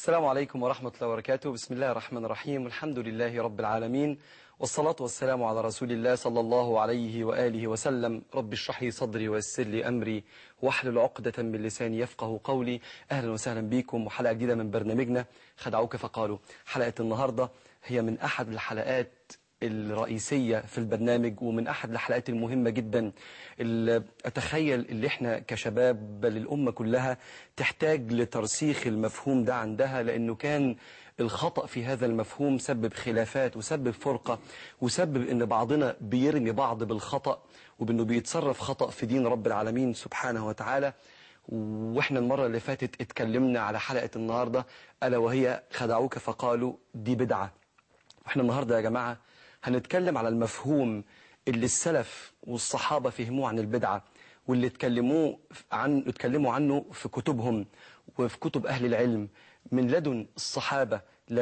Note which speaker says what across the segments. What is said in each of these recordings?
Speaker 1: السلام عليكم ورحمة الله وبركاته بسم الله الرحمن الرحيم والحمد لله رب العالمين والصلاة والسلام على رسول الله صلى الله عليه وآله وسلم رب اشرح لي صدري ويسر لي أمري واحلل عقدة من لساني يفقه قولي أهلا وسهلا بكم وحلقة جديدة من برنامجنا خدعوك فقالوا حلقة النهاردة هي من أحد الحلقات الرئيسية في البرنامج ومن أحد الحلقات المهمة جدا اللي أتخيل اللي احنا كشباب بل الأمة كلها تحتاج لترسيخ المفهوم ده عندها لأنه كان الخطأ في هذا المفهوم سبب خلافات وسبب فرقة وسبب ان بعضنا بيرمي بعض بالخطأ وبانه بيتصرف خطأ في دين رب العالمين سبحانه وتعالى واحنا المرة اللي فاتت اتكلمنا على حلقة النهاردة ألا وهي خدعوك فقالوا دي بدعة واحنا النهاردة يا جماعة هنتكلم على المفهوم اللي السلف والصحابة فهموه عن البدعة واللي اتكلموه عن اتكلموا عنه في كتبهم وفي كتب أهل العلم من لدن الصحابة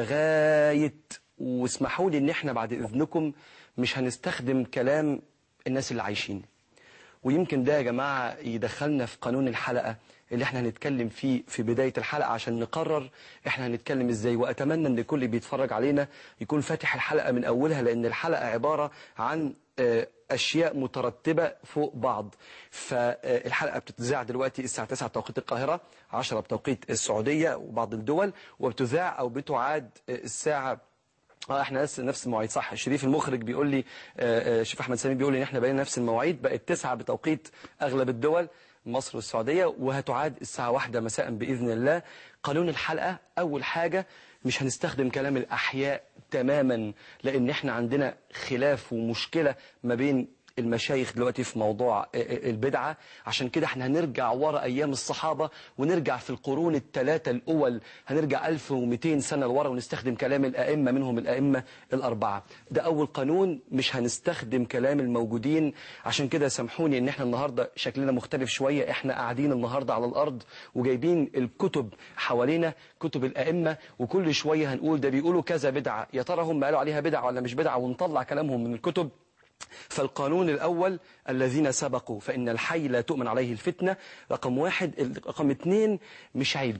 Speaker 1: لغاية واسمحوا لي ان احنا بعد اذنكم مش هنستخدم كلام الناس اللي عايشين ويمكن ده يا جماعة يدخلنا في قانون الحلقة اللي احنا هنتكلم فيه في بداية الحلقة عشان نقرر احنا هنتكلم ازاي واتمنى ان كل بيتفرج علينا يكون فاتح الحلقة من اولها لان الحلقة عبارة عن اشياء مترتبة فوق بعض فالحلقة بتتذاع دلوقتي الساعة 9 بتوقيت القاهرة 10 بتوقيت السعودية وبعض الدول وبتذاع او بتعاد الساعة اه احنا نفس نفس المواعيد صح شريف المخرج بيقول لي شريف احمد سامي بيقول لي ان احنا بقينا نفس المواعيد بقت 9 بتوقيت اغلب الدول مصر والسعودية وهتعاد الساعة واحدة مساء بإذن الله قانون الحلقة أول حاجة مش هنستخدم كلام الأحياء تماما لأن احنا عندنا خلاف ومشكلة ما بين المشايخ دلوقتي في موضوع البدعة عشان كده احنا هنرجع ورا أيام الصحابة ونرجع في القرون الثلاثة الأول هنرجع 1200 سنة لورا ونستخدم كلام الأئمة منهم الأئمة الأربعة ده أول قانون مش هنستخدم كلام الموجودين عشان كده سامحوني ان احنا النهاردة شكلنا مختلف شوية احنا قاعدين النهاردة على الأرض وجايبين الكتب حوالينا كتب الأئمة وكل شوية هنقول ده بيقولوا كذا بدعة يا ترى هم قالوا عليها بدعة ولا مش بدعة ونطلع كلامهم من الكتب فالقانون الأول الذين سبقوا فإن الحي لا تؤمن عليه الفتنة رقم واحد رقم اتنين مش عيب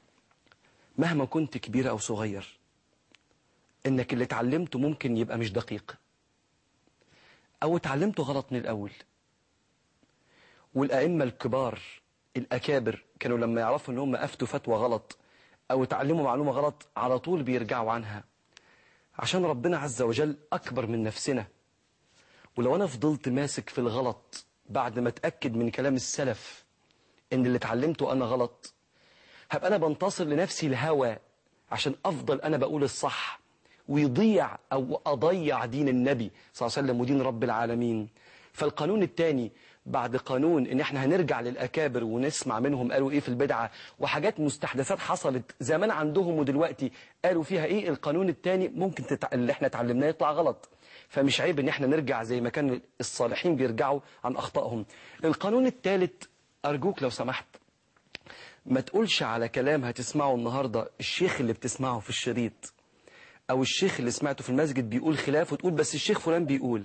Speaker 1: مهما كنت كبير أو صغير إنك اللي اتعلمته ممكن يبقى مش دقيق أو اتعلمته غلط من الأول والأئمة الكبار الأكابر كانوا لما يعرفوا إن هم أفتوا فتوى غلط أو اتعلموا معلومة غلط على طول بيرجعوا عنها عشان ربنا عز وجل أكبر من نفسنا ولو أنا فضلت ماسك في الغلط بعد ما أتأكد من كلام السلف إن اللي اتعلمته أنا غلط هبقى أنا بنتصر لنفسي الهوى عشان أفضل أنا بقول الصح ويضيع أو أضيع دين النبي صلى الله عليه وسلم ودين رب العالمين فالقانون الثاني بعد قانون ان احنا هنرجع للأكابر ونسمع منهم قالوا ايه في البدعة وحاجات مستحدثات حصلت زمان عندهم ودلوقتي قالوا فيها ايه القانون الثاني ممكن تتع... اللي احنا اتعلمناه يطلع غلط فمش عيب ان احنا نرجع زي ما كان الصالحين بيرجعوا عن اخطائهم القانون الثالث ارجوك لو سمحت ما تقولش على كلام هتسمعه النهاردة الشيخ اللي بتسمعه في الشريط او الشيخ اللي سمعته في المسجد بيقول خلاف وتقول بس الشيخ فلان بيقول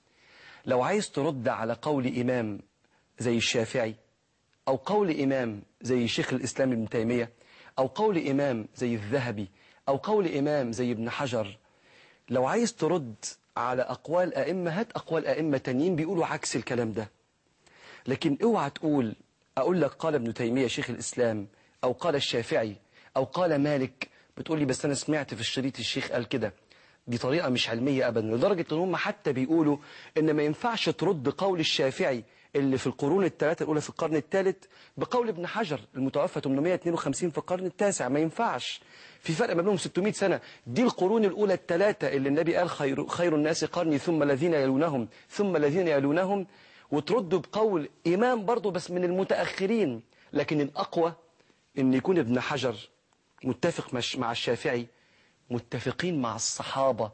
Speaker 1: لو عايز ترد على قول إمام زي الشافعي أو قول إمام زي شيخ الإسلام ابن تيمية أو قول إمام زي الذهبي أو قول إمام زي ابن حجر لو عايز ترد على أقوال أئمة هات أقوال أئمة تانيين بيقولوا عكس الكلام ده لكن اوعى تقول أقول لك قال ابن تيمية شيخ الإسلام أو قال الشافعي أو قال مالك بتقول لي بس أنا سمعت في الشريط الشيخ قال كده دي طريقة مش علمية أبدا لدرجة أن هم حتى بيقولوا أن ما ينفعش ترد قول الشافعي اللي في القرون الثلاثة الأولى في القرن الثالث بقول ابن حجر المتوفى 852 في القرن التاسع ما ينفعش في فرق ما بينهم 600 سنة دي القرون الأولى الثلاثة اللي النبي قال خير, خير الناس قرني ثم الذين يلونهم ثم الذين يلونهم وتردوا بقول إمام برضه بس من المتأخرين لكن الأقوى أن يكون ابن حجر متفق مع الشافعي متفقين مع الصحابة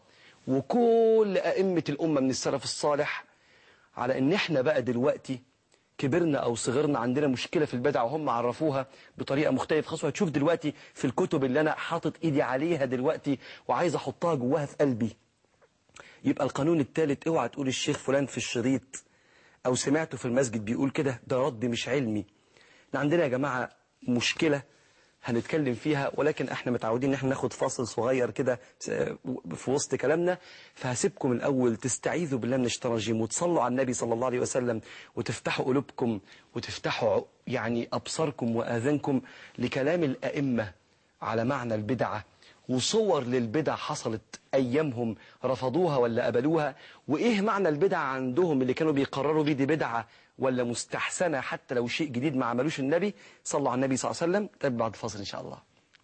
Speaker 1: وكل أئمة الأمة من السلف الصالح على أن احنا بقى دلوقتي كبرنا أو صغرنا عندنا مشكلة في البدع وهم عرفوها بطريقة مختلفة خاصة هتشوف دلوقتي في الكتب اللي أنا حاطط إيدي عليها دلوقتي وعايز أحطها جواها في قلبي يبقى القانون الثالث اوعى تقول الشيخ فلان في الشريط أو سمعته في المسجد بيقول كده ده رد مش علمي عندنا يا جماعة مشكلة هنتكلم فيها ولكن احنا متعودين ان احنا ناخد فاصل صغير كده في وسط كلامنا فهسيبكم الاول تستعيذوا بالله من الشيطان الرجيم وتصلوا على النبي صلى الله عليه وسلم وتفتحوا قلوبكم وتفتحوا يعني ابصاركم واذانكم لكلام الائمه على معنى البدعه وصور للبدع حصلت أيامهم رفضوها ولا قبلوها وإيه معنى البدع عندهم اللي كانوا بيقرروا بيه دي بدعة ولا مستحسنة حتى لو شيء جديد ما عملوش النبي صلوا على النبي صلى الله عليه وسلم طيب بعد الفاصل إن شاء الله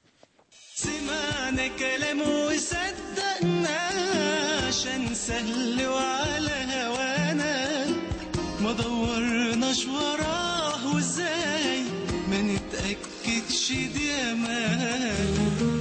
Speaker 2: سمعنا كلام وصدقنا عشان سهل وعلى هوانا ما دورناش وراه وازاي ما نتأكدش دي أمان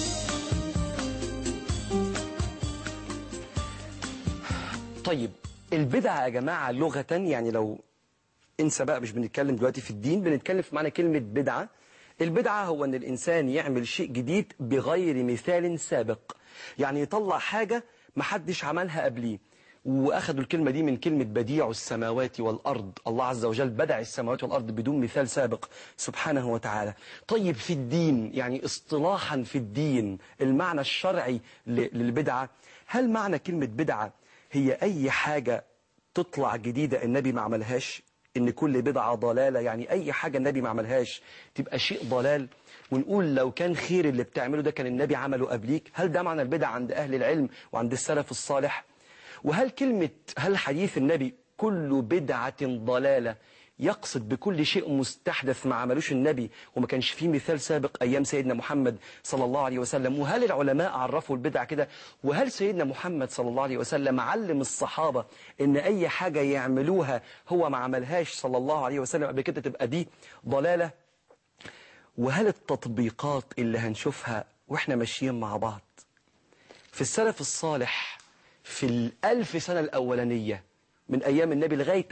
Speaker 1: طيب البدعة يا جماعة لغة يعني لو انسى بقى مش بنتكلم دلوقتي في الدين بنتكلم في معنى كلمة بدعة البدعة هو ان الانسان يعمل شيء جديد بغير مثال سابق يعني يطلع حاجة محدش عملها قبليه واخدوا الكلمة دي من كلمة بديع السماوات والأرض الله عز وجل بدع السماوات والأرض بدون مثال سابق سبحانه وتعالى طيب في الدين يعني اصطلاحا في الدين المعنى الشرعي للبدعة هل معنى كلمة بدعة هي أي حاجة تطلع جديدة النبي ما عملهاش إن كل بدعة ضلالة يعني أي حاجة النبي ما عملهاش تبقى شيء ضلال ونقول لو كان خير اللي بتعمله ده كان النبي عمله قبليك هل ده معنى البدع عند أهل العلم وعند السلف الصالح وهل كلمة هل حديث النبي كل بدعة ضلالة يقصد بكل شيء مستحدث ما عملوش النبي وما كانش فيه مثال سابق أيام سيدنا محمد صلى الله عليه وسلم وهل العلماء عرفوا البدع كده وهل سيدنا محمد صلى الله عليه وسلم علم الصحابة إن أي حاجة يعملوها هو ما عملهاش صلى الله عليه وسلم قبل كده تبقى دي ضلالة وهل التطبيقات اللي هنشوفها وإحنا ماشيين مع بعض في السلف الصالح في الألف سنة الأولانية من أيام النبي لغاية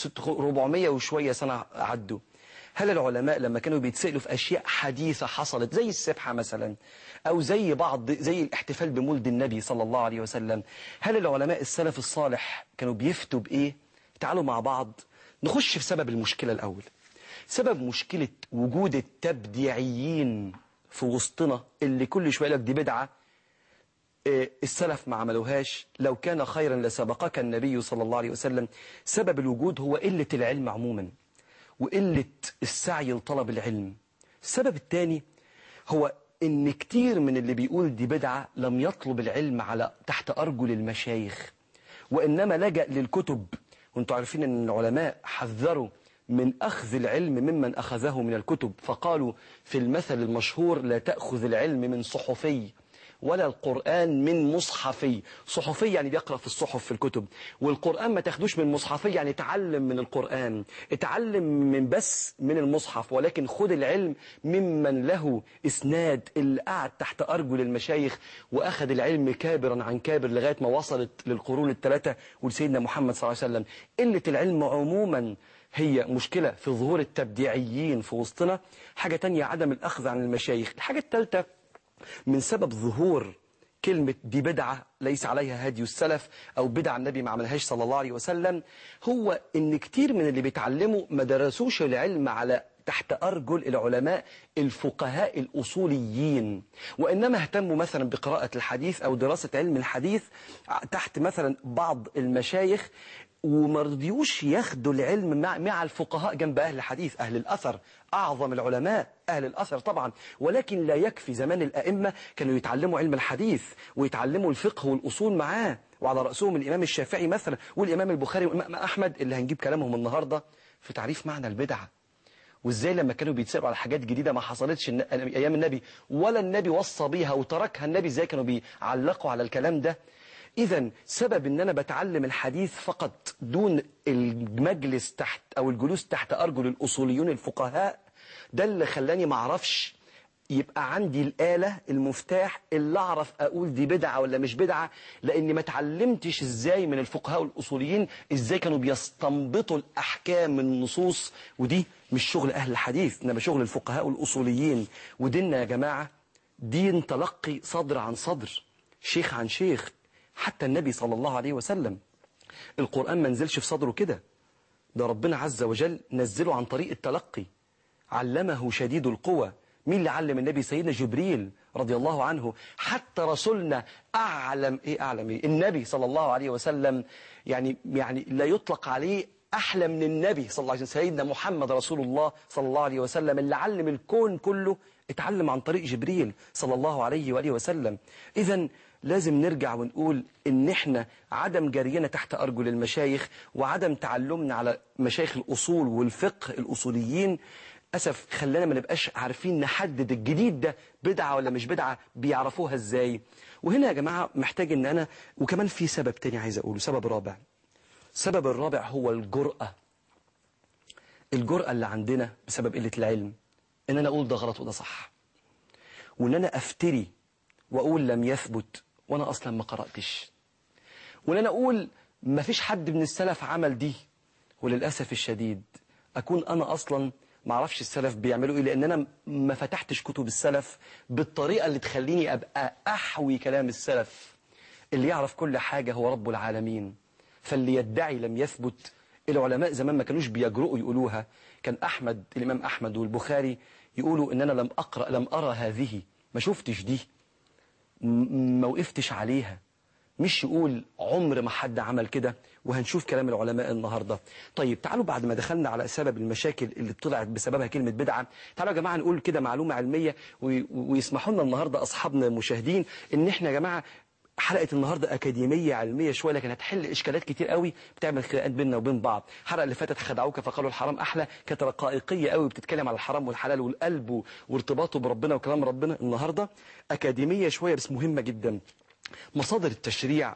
Speaker 1: 400 وشوية سنة عدوا هل العلماء لما كانوا بيتسألوا في أشياء حديثة حصلت زي السبحة مثلا أو زي بعض زي الاحتفال بمولد النبي صلى الله عليه وسلم هل العلماء السلف الصالح كانوا بيفتوا بإيه تعالوا مع بعض نخش في سبب المشكلة الأول سبب مشكلة وجود التبديعيين في وسطنا اللي كل شوية لك دي بدعة السلف ما عملوهاش لو كان خيرا لسبقك النبي صلى الله عليه وسلم سبب الوجود هو قلة العلم عموما وقلة السعي لطلب العلم السبب الثاني هو ان كتير من اللي بيقول دي بدعة لم يطلب العلم على تحت أرجل المشايخ وإنما لجأ للكتب وانتم عارفين ان العلماء حذروا من أخذ العلم ممن أخذه من الكتب فقالوا في المثل المشهور لا تأخذ العلم من صحفي ولا القرآن من مصحفي صحفي يعني بيقرأ في الصحف في الكتب والقرآن ما تاخدوش من مصحفي يعني اتعلم من القرآن اتعلم من بس من المصحف ولكن خد العلم ممن له اسناد اللي قعد تحت أرجل المشايخ وأخذ العلم كابرا عن كابر لغاية ما وصلت للقرون الثلاثة ولسيدنا محمد صلى الله عليه وسلم قلة العلم عموما هي مشكلة في ظهور التبديعيين في وسطنا حاجة تانية عدم الأخذ عن المشايخ الحاجة الثالثة من سبب ظهور كلمة دي بدعة ليس عليها هدي السلف أو بدعة النبي ما عملهاش صلى الله عليه وسلم هو إن كتير من اللي بيتعلموا ما درسوش العلم على تحت أرجل العلماء الفقهاء الأصوليين وإنما اهتموا مثلا بقراءة الحديث أو دراسة علم الحديث تحت مثلا بعض المشايخ وما رضيوش ياخدوا العلم مع, مع الفقهاء جنب أهل الحديث أهل الأثر أعظم العلماء أهل الأثر طبعا ولكن لا يكفي زمان الأئمة كانوا يتعلموا علم الحديث ويتعلموا الفقه والأصول معاه وعلى رأسهم الإمام الشافعي مثلا والإمام البخاري والإمام أحمد اللي هنجيب كلامهم النهاردة في تعريف معنى البدعة وازاي لما كانوا بيتسألوا على حاجات جديدة ما حصلتش أيام النبي ولا النبي وصى بيها وتركها النبي ازاي كانوا بيعلقوا على الكلام ده إذا سبب إن أنا بتعلم الحديث فقط دون المجلس تحت أو الجلوس تحت أرجل الأصوليون الفقهاء ده اللي خلاني ما اعرفش يبقى عندي الآلة المفتاح اللي أعرف أقول دي بدعة ولا مش بدعة لأني ما اتعلمتش إزاي من الفقهاء والأصوليين إزاي كانوا بيستنبطوا الأحكام من النصوص ودي مش شغل أهل الحديث إنما شغل الفقهاء والأصوليين وديننا يا جماعة دين تلقي صدر عن صدر شيخ عن شيخ حتى النبي صلى الله عليه وسلم القرآن ما نزلش في صدره كده ده ربنا عز وجل نزله عن طريق التلقي علمه شديد القوى مين اللي علم النبي سيدنا جبريل رضي الله عنه حتى رسولنا أعلم إيه أعلم إيه النبي صلى الله عليه وسلم يعني يعني لا يطلق عليه أحلى من النبي صلى الله عليه وسلم سيدنا محمد رسول الله صلى الله عليه وسلم اللي علم الكون كله اتعلم عن طريق جبريل صلى الله عليه وآله وسلم إذا لازم نرجع ونقول إن إحنا عدم جرينا تحت أرجل المشايخ وعدم تعلمنا على مشايخ الأصول والفقه الأصوليين أسف خلانا ما نبقاش عارفين نحدد الجديد ده بدعة ولا مش بدعة بيعرفوها إزاي وهنا يا جماعة محتاج إن أنا وكمان في سبب تاني عايز أقوله سبب رابع السبب الرابع هو الجرأة الجرأة اللي عندنا بسبب قلة العلم إن أنا أقول ده غلط وده صح وإن أنا أفتري وأقول لم يثبت وأنا أصلا ما قرأتش وإن أنا أقول ما فيش حد من السلف عمل دي وللأسف الشديد أكون أنا أصلا ما اعرفش السلف بيعملوا ايه لان انا ما فتحتش كتب السلف بالطريقه اللي تخليني ابقى احوي كلام السلف اللي يعرف كل حاجه هو رب العالمين فاللي يدعي لم يثبت العلماء زمان ما كانوش بيجرؤوا يقولوها كان احمد الامام احمد والبخاري يقولوا ان انا لم اقرا لم ارى هذه ما شفتش دي م- ما وقفتش عليها مش يقول عمر ما حد عمل كده وهنشوف كلام العلماء النهاردة طيب تعالوا بعد ما دخلنا على سبب المشاكل اللي طلعت بسببها كلمة بدعة تعالوا يا جماعة نقول كده معلومة علمية وي- ويسمحوا لنا النهاردة أصحابنا المشاهدين إن إحنا يا جماعة حلقة النهاردة أكاديمية علمية شوية لكن هتحل إشكالات كتير قوي بتعمل خناقات بيننا وبين بعض الحلقة اللي فاتت خدعوك فقالوا الحرام أحلى كانت رقائقية قوي بتتكلم على الحرام والحلال والقلب و- وارتباطه بربنا وكلام ربنا النهاردة أكاديمية شوية بس مهمة جدا مصادر التشريع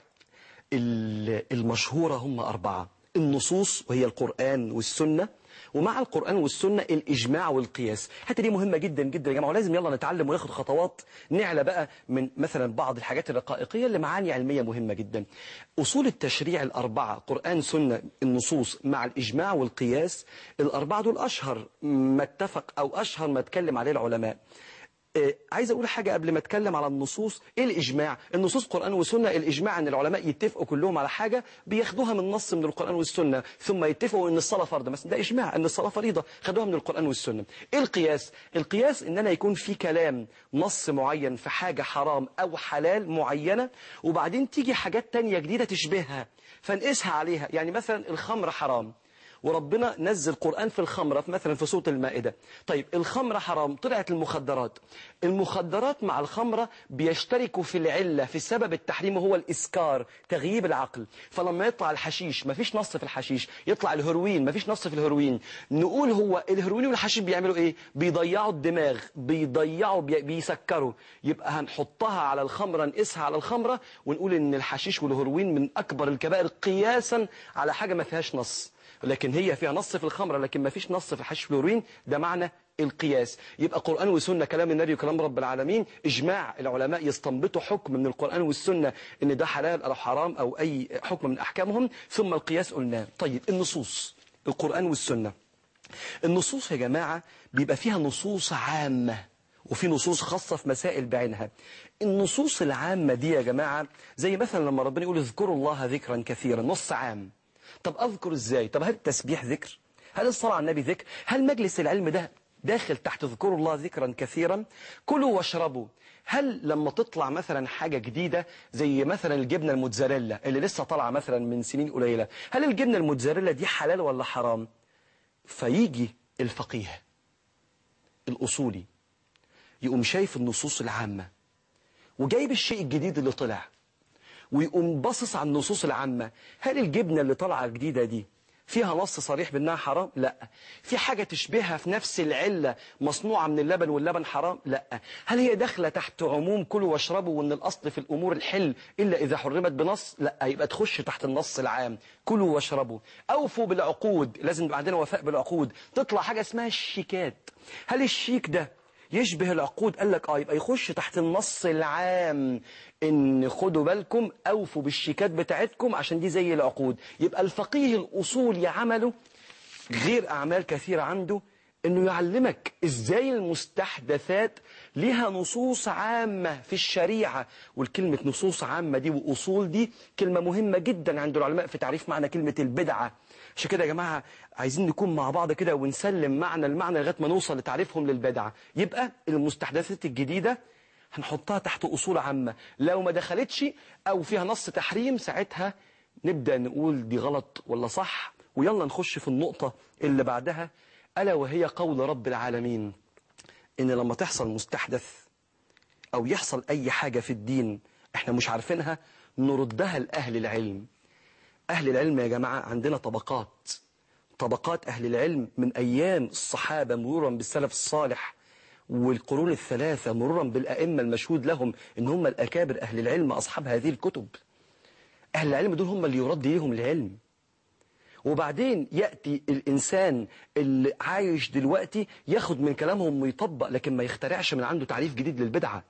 Speaker 1: ال- المشهورة هم أربعة النصوص وهي القرآن والسنة ومع القرآن والسنة الإجماع والقياس الحته دي مهمة جدا جدا يا جماعة ولازم يلا نتعلم وناخد خطوات نعلى بقى من مثلا بعض الحاجات الرقائقية اللي معاني علمية مهمة جدا أصول التشريع الأربعة قرآن سنة النصوص مع الإجماع والقياس الأربعة دول أشهر ما اتفق أو أشهر ما اتكلم عليه العلماء آه، عايز اقول حاجة قبل ما اتكلم على النصوص ايه الاجماع النصوص قرآن وسنة الاجماع ان العلماء يتفقوا كلهم على حاجة بياخدوها من نص من القرآن والسنة ثم يتفقوا ان الصلاة فرض مثلا ده اجماع ان الصلاة فريضة خدوها من القرآن والسنة ايه القياس القياس ان انا يكون في كلام نص معين في حاجة حرام او حلال معينة وبعدين تيجي حاجات تانية جديدة تشبهها فنقيسها عليها يعني مثلا الخمر حرام وربنا نزل قرآن في الخمرة مثلا في سورة المائدة طيب الخمرة حرام طلعت المخدرات المخدرات مع الخمرة بيشتركوا في العلة في سبب التحريم وهو الإسكار تغييب العقل فلما يطلع الحشيش مفيش نص في الحشيش يطلع الهيروين مفيش نص في الهيروين نقول هو الهيروين والحشيش بيعملوا ايه بيضيعوا الدماغ بيضيعوا بي- بيسكروا يبقى هنحطها على الخمرة نقيسها على الخمرة ونقول ان الحشيش والهيروين من اكبر الكبائر قياسا على حاجة ما فيهاش نص لكن هي فيها نص في الخمرة لكن ما فيش نص في الحشيش والهيروين ده معنى القياس يبقى قرآن وسنة كلام النبي وكلام رب العالمين إجماع العلماء يستنبطوا حكم من القرآن والسنة إن ده حلال أو حرام أو أي حكم من أحكامهم ثم القياس قلناه طيب النصوص القرآن والسنة النصوص يا جماعة بيبقى فيها نصوص عامة وفي نصوص خاصة في مسائل بعينها النصوص العامة دي يا جماعة زي مثلا لما ربنا يقول اذكروا الله ذكرا كثيرا نص عام طب أذكر إزاي طب هل التسبيح ذكر هل الصلاة على النبي ذكر هل مجلس العلم ده داخل تحت اذكروا الله ذكرا كثيرا كلوا واشربوا هل لما تطلع مثلا حاجة جديدة زي مثلا الجبنة الموتزاريلا اللي لسه طالعة مثلا من سنين قليلة هل الجبنة الموتزاريلا دي حلال ولا حرام فيجي الفقيه الأصولي يقوم شايف النصوص العامة وجايب الشيء الجديد اللي طلع ويقوم باصص على النصوص العامة هل الجبنة اللي طالعة جديدة دي فيها نص صريح بأنها حرام؟ لا في حاجة تشبهها في نفس العلة مصنوعة من اللبن واللبن حرام؟ لا هل هي داخلة تحت عموم كلوا واشربوا وأن الأصل في الأمور الحل إلا إذا حرمت بنص؟ لا يبقى تخش تحت النص العام كلوا واشربوا أوفوا بالعقود لازم يبقى عندنا وفاء بالعقود تطلع حاجة اسمها الشيكات هل الشيك ده يشبه العقود قال لك اه يبقى يخش تحت النص العام ان خدوا بالكم اوفوا بالشيكات بتاعتكم عشان دي زي العقود يبقى الفقيه الاصولي عمله غير اعمال كثيرة عنده انه يعلمك ازاي المستحدثات لها نصوص عامة في الشريعة والكلمة نصوص عامة دي وأصول دي كلمة مهمة جدا عند العلماء في تعريف معنى كلمة البدعة عشان كده يا جماعة عايزين نكون مع بعض كده ونسلم معنى المعنى لغاية ما نوصل لتعريفهم للبدعة يبقى المستحدثات الجديدة هنحطها تحت أصول عامة لو ما دخلتش أو فيها نص تحريم ساعتها نبدأ نقول دي غلط ولا صح ويلا نخش في النقطة اللي بعدها ألا وهي قول رب العالمين إن لما تحصل مستحدث أو يحصل أي حاجة في الدين إحنا مش عارفينها نردها لأهل العلم أهل العلم يا جماعة عندنا طبقات طبقات أهل العلم من أيام الصحابة مرورا بالسلف الصالح والقرون الثلاثة مرورا بالأئمة المشهود لهم إن هم الأكابر أهل العلم أصحاب هذه الكتب أهل العلم دول هم اللي يرد ليهم العلم وبعدين يأتي الإنسان اللي عايش دلوقتي ياخد من كلامهم ويطبق لكن ما يخترعش من عنده تعريف جديد للبدعة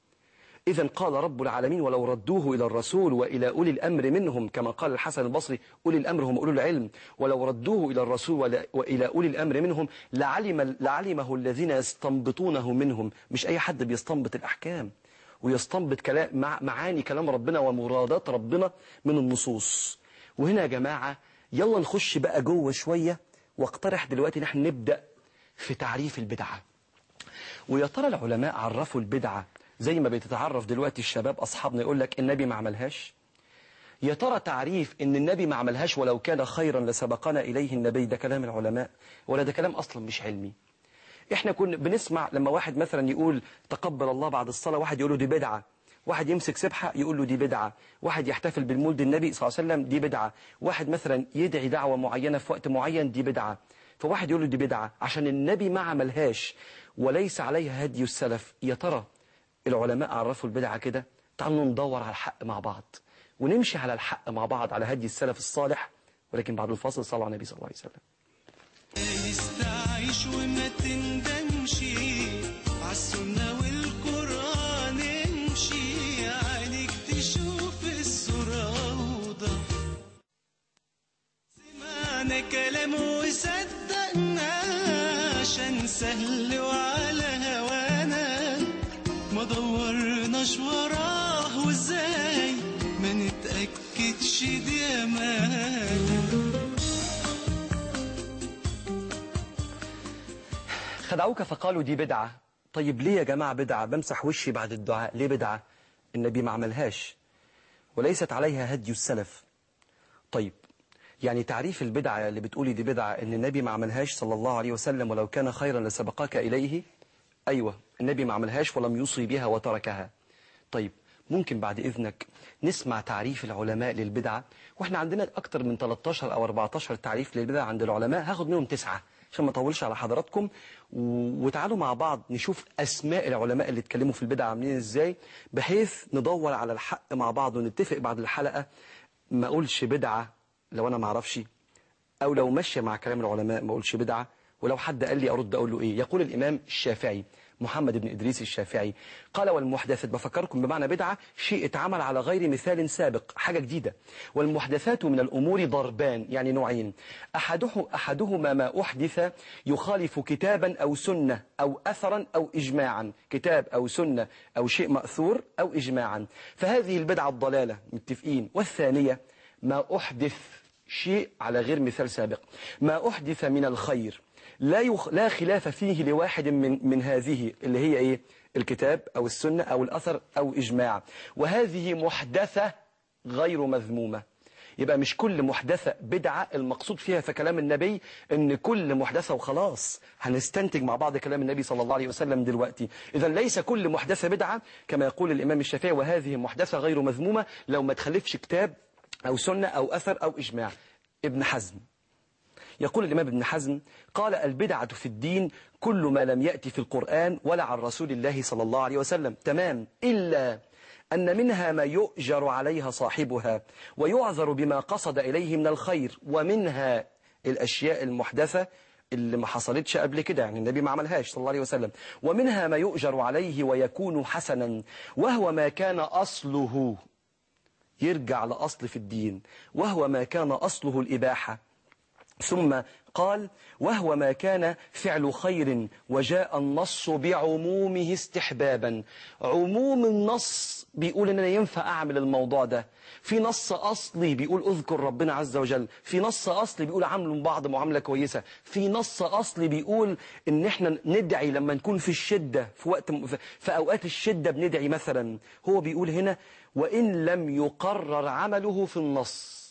Speaker 1: إذا قال رب العالمين ولو ردوه إلى الرسول وإلى أولي الأمر منهم كما قال الحسن البصري أولي الأمر هم أولي العلم ولو ردوه إلى الرسول ولا- وإلى أولي الأمر منهم لعلم لعلمه الذين يستنبطونه منهم مش أي حد بيستنبط الأحكام ويستنبط كلام مع معاني كلام ربنا ومرادات ربنا من النصوص وهنا يا جماعة يلا نخش بقى جوه شوية واقترح دلوقتي نحن نبدأ في تعريف البدعة ويا ترى العلماء عرفوا البدعة زي ما بتتعرف دلوقتي الشباب أصحابنا يقول لك النبي ما عملهاش يا ترى تعريف ان النبي ما عملهاش ولو كان خيرا لسبقنا إليه النبي ده كلام العلماء ولا ده كلام أصلا مش علمي احنا كنا بنسمع لما واحد مثلا يقول تقبل الله بعد الصلاة واحد يقول له دي بدعة واحد يمسك سبحة يقول له دي بدعة واحد يحتفل بالمولد النبي صلى الله عليه وسلم دي بدعة واحد مثلا يدعي دعوة معينة في وقت معين دي بدعة فواحد يقول له دي بدعة عشان النبي ما عملهاش وليس عليها هدي السلف يا ترى العلماء عرفوا البدعة كده تعالوا ندور على الحق مع بعض ونمشي على الحق مع بعض على هدي السلف الصالح ولكن بعد الفاصل صلوا على النبي صلى الله عليه وسلم
Speaker 2: استعيش وما تندمش عالسنة والقرآن امشي عينك تشوف الصورة أوضح سمعنا كلام وصدقنا عشان سهل وعلى هوانا ما دورناش وراه وازاي ما نتأكدش دي أمانة
Speaker 1: خدعوك فقالوا دي بدعة طيب ليه يا جماعة بدعة بمسح وشي بعد الدعاء ليه بدعة النبي ما عملهاش وليست عليها هدي السلف طيب يعني تعريف البدعة اللي بتقولي دي بدعة ان النبي ما عملهاش صلى الله عليه وسلم ولو كان خيرا لسبقاك إليه أيوة النبي ما عملهاش ولم يوصي بها وتركها طيب ممكن بعد إذنك نسمع تعريف العلماء للبدعة واحنا عندنا أكتر من 13 أو 14 تعريف للبدعة عند العلماء هاخد منهم تسعة عشان ما اطولش على حضراتكم و... وتعالوا مع بعض نشوف أسماء العلماء اللي اتكلموا في البدعة عاملين إزاي بحيث ندور على الحق مع بعض ونتفق بعد الحلقة ما أقولش بدعة لو أنا ما اعرفش أو لو ماشية مع كلام العلماء ما أقولش بدعة ولو حد قال لي أرد أقول له إيه يقول الإمام الشافعي محمد بن إدريس الشافعي قال والمحدثات بفكركم بمعنى بدعة شيء اتعمل على غير مثال سابق حاجة جديدة والمحدثات من الأمور ضربان يعني نوعين أحده أحدهما ما أحدث يخالف كتابا أو سنة أو أثرا أو إجماعا كتاب أو سنة أو شيء مأثور أو إجماعا فهذه البدعة الضلالة متفقين والثانية ما أحدث شيء على غير مثال سابق ما أحدث من الخير لا يخ... لا خلاف فيه لواحد من من هذه اللي هي ايه الكتاب او السنه او الاثر او اجماع وهذه محدثه غير مذمومه يبقى مش كل محدثة بدعة المقصود فيها في كلام النبي ان كل محدثة وخلاص هنستنتج مع بعض كلام النبي صلى الله عليه وسلم دلوقتي اذا ليس كل محدثة بدعة كما يقول الامام الشافعي وهذه محدثة غير مذمومة لو ما تخلفش كتاب او سنة او اثر او اجماع ابن حزم يقول الإمام ابن حزم قال البدعة في الدين كل ما لم يأتي في القرآن ولا عن رسول الله صلى الله عليه وسلم تمام إلا أن منها ما يؤجر عليها صاحبها ويعذر بما قصد إليه من الخير ومنها الأشياء المحدثة اللي ما حصلتش قبل كده يعني النبي ما عملهاش صلى الله عليه وسلم ومنها ما يؤجر عليه ويكون حسنا وهو ما كان أصله يرجع لأصل في الدين وهو ما كان أصله الإباحة ثم قال وهو ما كان فعل خير وجاء النص بعمومه استحبابا عموم النص بيقول ان انا ينفع اعمل الموضوع ده في نص اصلي بيقول اذكر ربنا عز وجل في نص اصلي بيقول عاملوا بعض معامله كويسه في نص اصلي بيقول ان احنا ندعي لما نكون في الشده في وقت في اوقات الشده بندعي مثلا هو بيقول هنا وان لم يقرر عمله في النص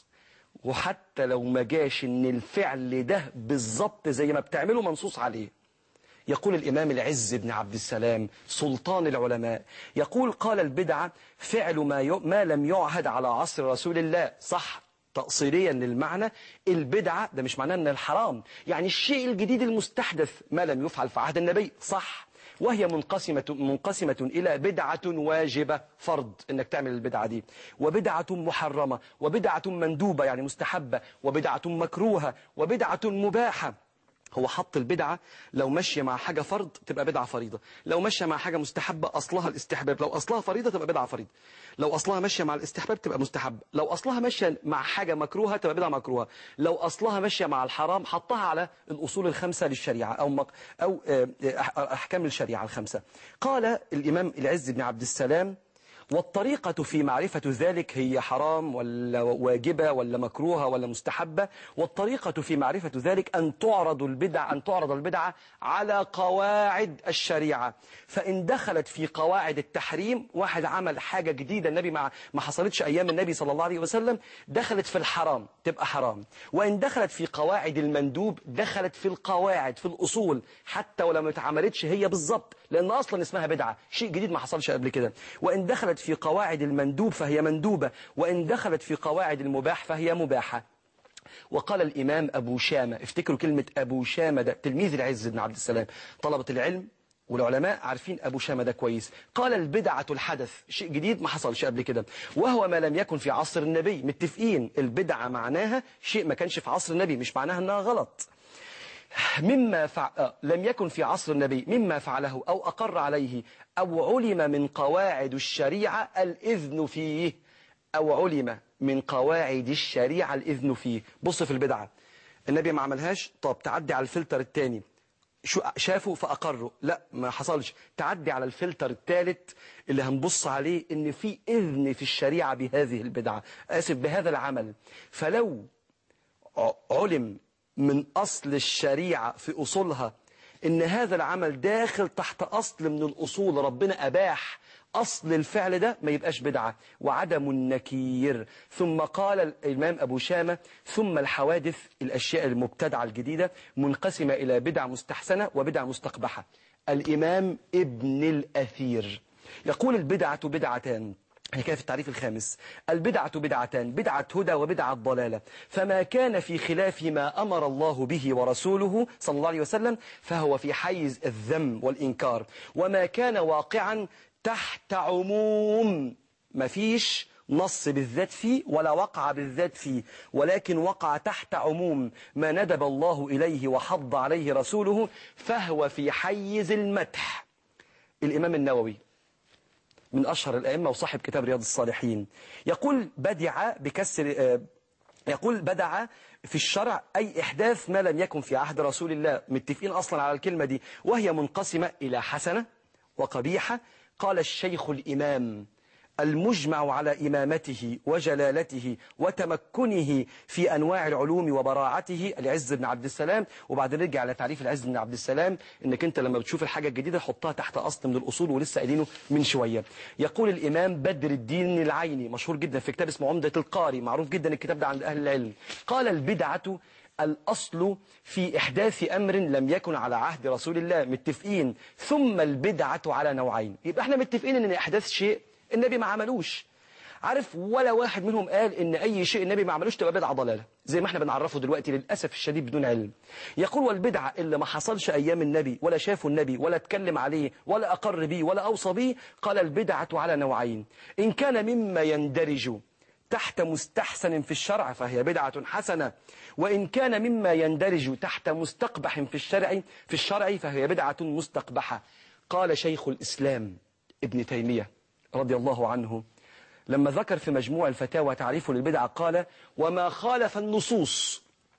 Speaker 1: وحتى لو ما جاش ان الفعل ده بالظبط زي ما بتعمله منصوص عليه يقول الإمام العز بن عبد السلام سلطان العلماء يقول قال البدعة فعل ما, ي... ما لم يعهد على عصر رسول الله صح تأصيليا للمعنى البدعة ده مش معناه ان الحرام يعني الشيء الجديد المستحدث ما لم يفعل في عهد النبي صح وهي منقسمة, منقسمة إلى بدعة واجبة فرض إنك تعمل البدعة دي وبدعة محرمة وبدعة مندوبة يعني مستحبة وبدعة مكروهة وبدعة مباحة هو حط البدعة لو ماشية مع حاجة فرض تبقى بدعة فريضة لو ماشية مع حاجة مستحبة أصلها الاستحباب لو أصلها فريضة تبقى بدعة فريضة لو أصلها ماشية مع الاستحباب تبقى مستحبة لو أصلها ماشية مع حاجة مكروهة تبقى بدعة مكروهة لو أصلها ماشية مع الحرام حطها على الأصول الخمسة للشريعة أو مق أو أحكام الشريعة الخمسة قال الإمام العز بن عبد السلام والطريقة في معرفة ذلك هي حرام ولا واجبة ولا مكروهة ولا مستحبة والطريقة في معرفة ذلك أن تعرض البدع أن تعرض البدعة على قواعد الشريعة فإن دخلت في قواعد التحريم واحد عمل حاجة جديدة النبي ما ما حصلتش أيام النبي صلى الله عليه وسلم دخلت في الحرام تبقى حرام وإن دخلت في قواعد المندوب دخلت في القواعد في الأصول حتى ولو ما اتعملتش هي بالظبط لأن أصلا اسمها بدعة شيء جديد ما حصلش قبل كده وإن دخلت في قواعد المندوب فهي مندوبة وإن دخلت في قواعد المباح فهي مباحة وقال الإمام أبو شامة افتكروا كلمة أبو شامة ده تلميذ العز بن عبد السلام طلبة العلم والعلماء عارفين أبو شامة ده كويس قال البدعة الحدث شيء جديد ما حصلش قبل كده وهو ما لم يكن في عصر النبي متفقين البدعة معناها شيء ما كانش في عصر النبي مش معناها أنها غلط مما فع... لم يكن في عصر النبي مما فعله أو أقر عليه أو علم من قواعد الشريعة الإذن فيه أو علم من قواعد الشريعة الإذن فيه بص في البدعة النبي ما عملهاش طب تعدي على الفلتر الثاني شو شافوا فأقروا لا ما حصلش تعدي على الفلتر الثالث اللي هنبص عليه ان في إذن في الشريعة بهذه البدعة آسف بهذا العمل فلو علم من أصل الشريعة في أصولها إن هذا العمل داخل تحت أصل من الأصول ربنا أباح أصل الفعل ده ما يبقاش بدعة وعدم النكير ثم قال الإمام أبو شامة ثم الحوادث الأشياء المبتدعة الجديدة منقسمة إلى بدع مستحسنة وبدع مستقبحة الإمام ابن الأثير يقول البدعة بدعتان هي كده في التعريف الخامس البدعة بدعتان بدعة هدى وبدعة ضلالة فما كان في خلاف ما أمر الله به ورسوله صلى الله عليه وسلم فهو في حيز الذم والإنكار وما كان واقعا تحت عموم ما فيش نص بالذات فيه ولا وقع بالذات فيه ولكن وقع تحت عموم ما ندب الله إليه وحض عليه رسوله فهو في حيز المدح الإمام النووي من أشهر الأئمة وصاحب كتاب رياض الصالحين يقول بدع بكسر يقول بدع في الشرع أي إحداث ما لم يكن في عهد رسول الله متفقين أصلا على الكلمة دي وهي منقسمة إلى حسنة وقبيحة قال الشيخ الإمام المجمع على إمامته وجلالته وتمكنه في أنواع العلوم وبراعته العز بن عبد السلام وبعد نرجع على تعريف العز بن عبد السلام إنك أنت لما بتشوف الحاجة الجديدة حطها تحت أصل من الأصول ولسه قايلينه من شوية يقول الإمام بدر الدين العيني مشهور جدا في كتاب اسمه عمدة القاري معروف جدا الكتاب ده عند أهل العلم قال البدعة الأصل في إحداث أمر لم يكن على عهد رسول الله متفقين ثم البدعة على نوعين يبقى احنا متفقين ان إحداث شيء النبي ما عملوش عارف ولا واحد منهم قال ان اي شيء النبي ما عملوش تبقى بدعه ضلاله زي ما احنا بنعرفه دلوقتي للاسف الشديد بدون علم يقول والبدعه اللي ما حصلش ايام النبي ولا شافوا النبي ولا اتكلم عليه ولا اقر به ولا اوصى به قال البدعه على نوعين ان كان مما يندرج تحت مستحسن في الشرع فهي بدعة حسنة وإن كان مما يندرج تحت مستقبح في الشرع في الشرع فهي بدعة مستقبحة قال شيخ الإسلام ابن تيمية رضي الله عنه لما ذكر في مجموع الفتاوى تعريفه للبدعة قال وما خالف النصوص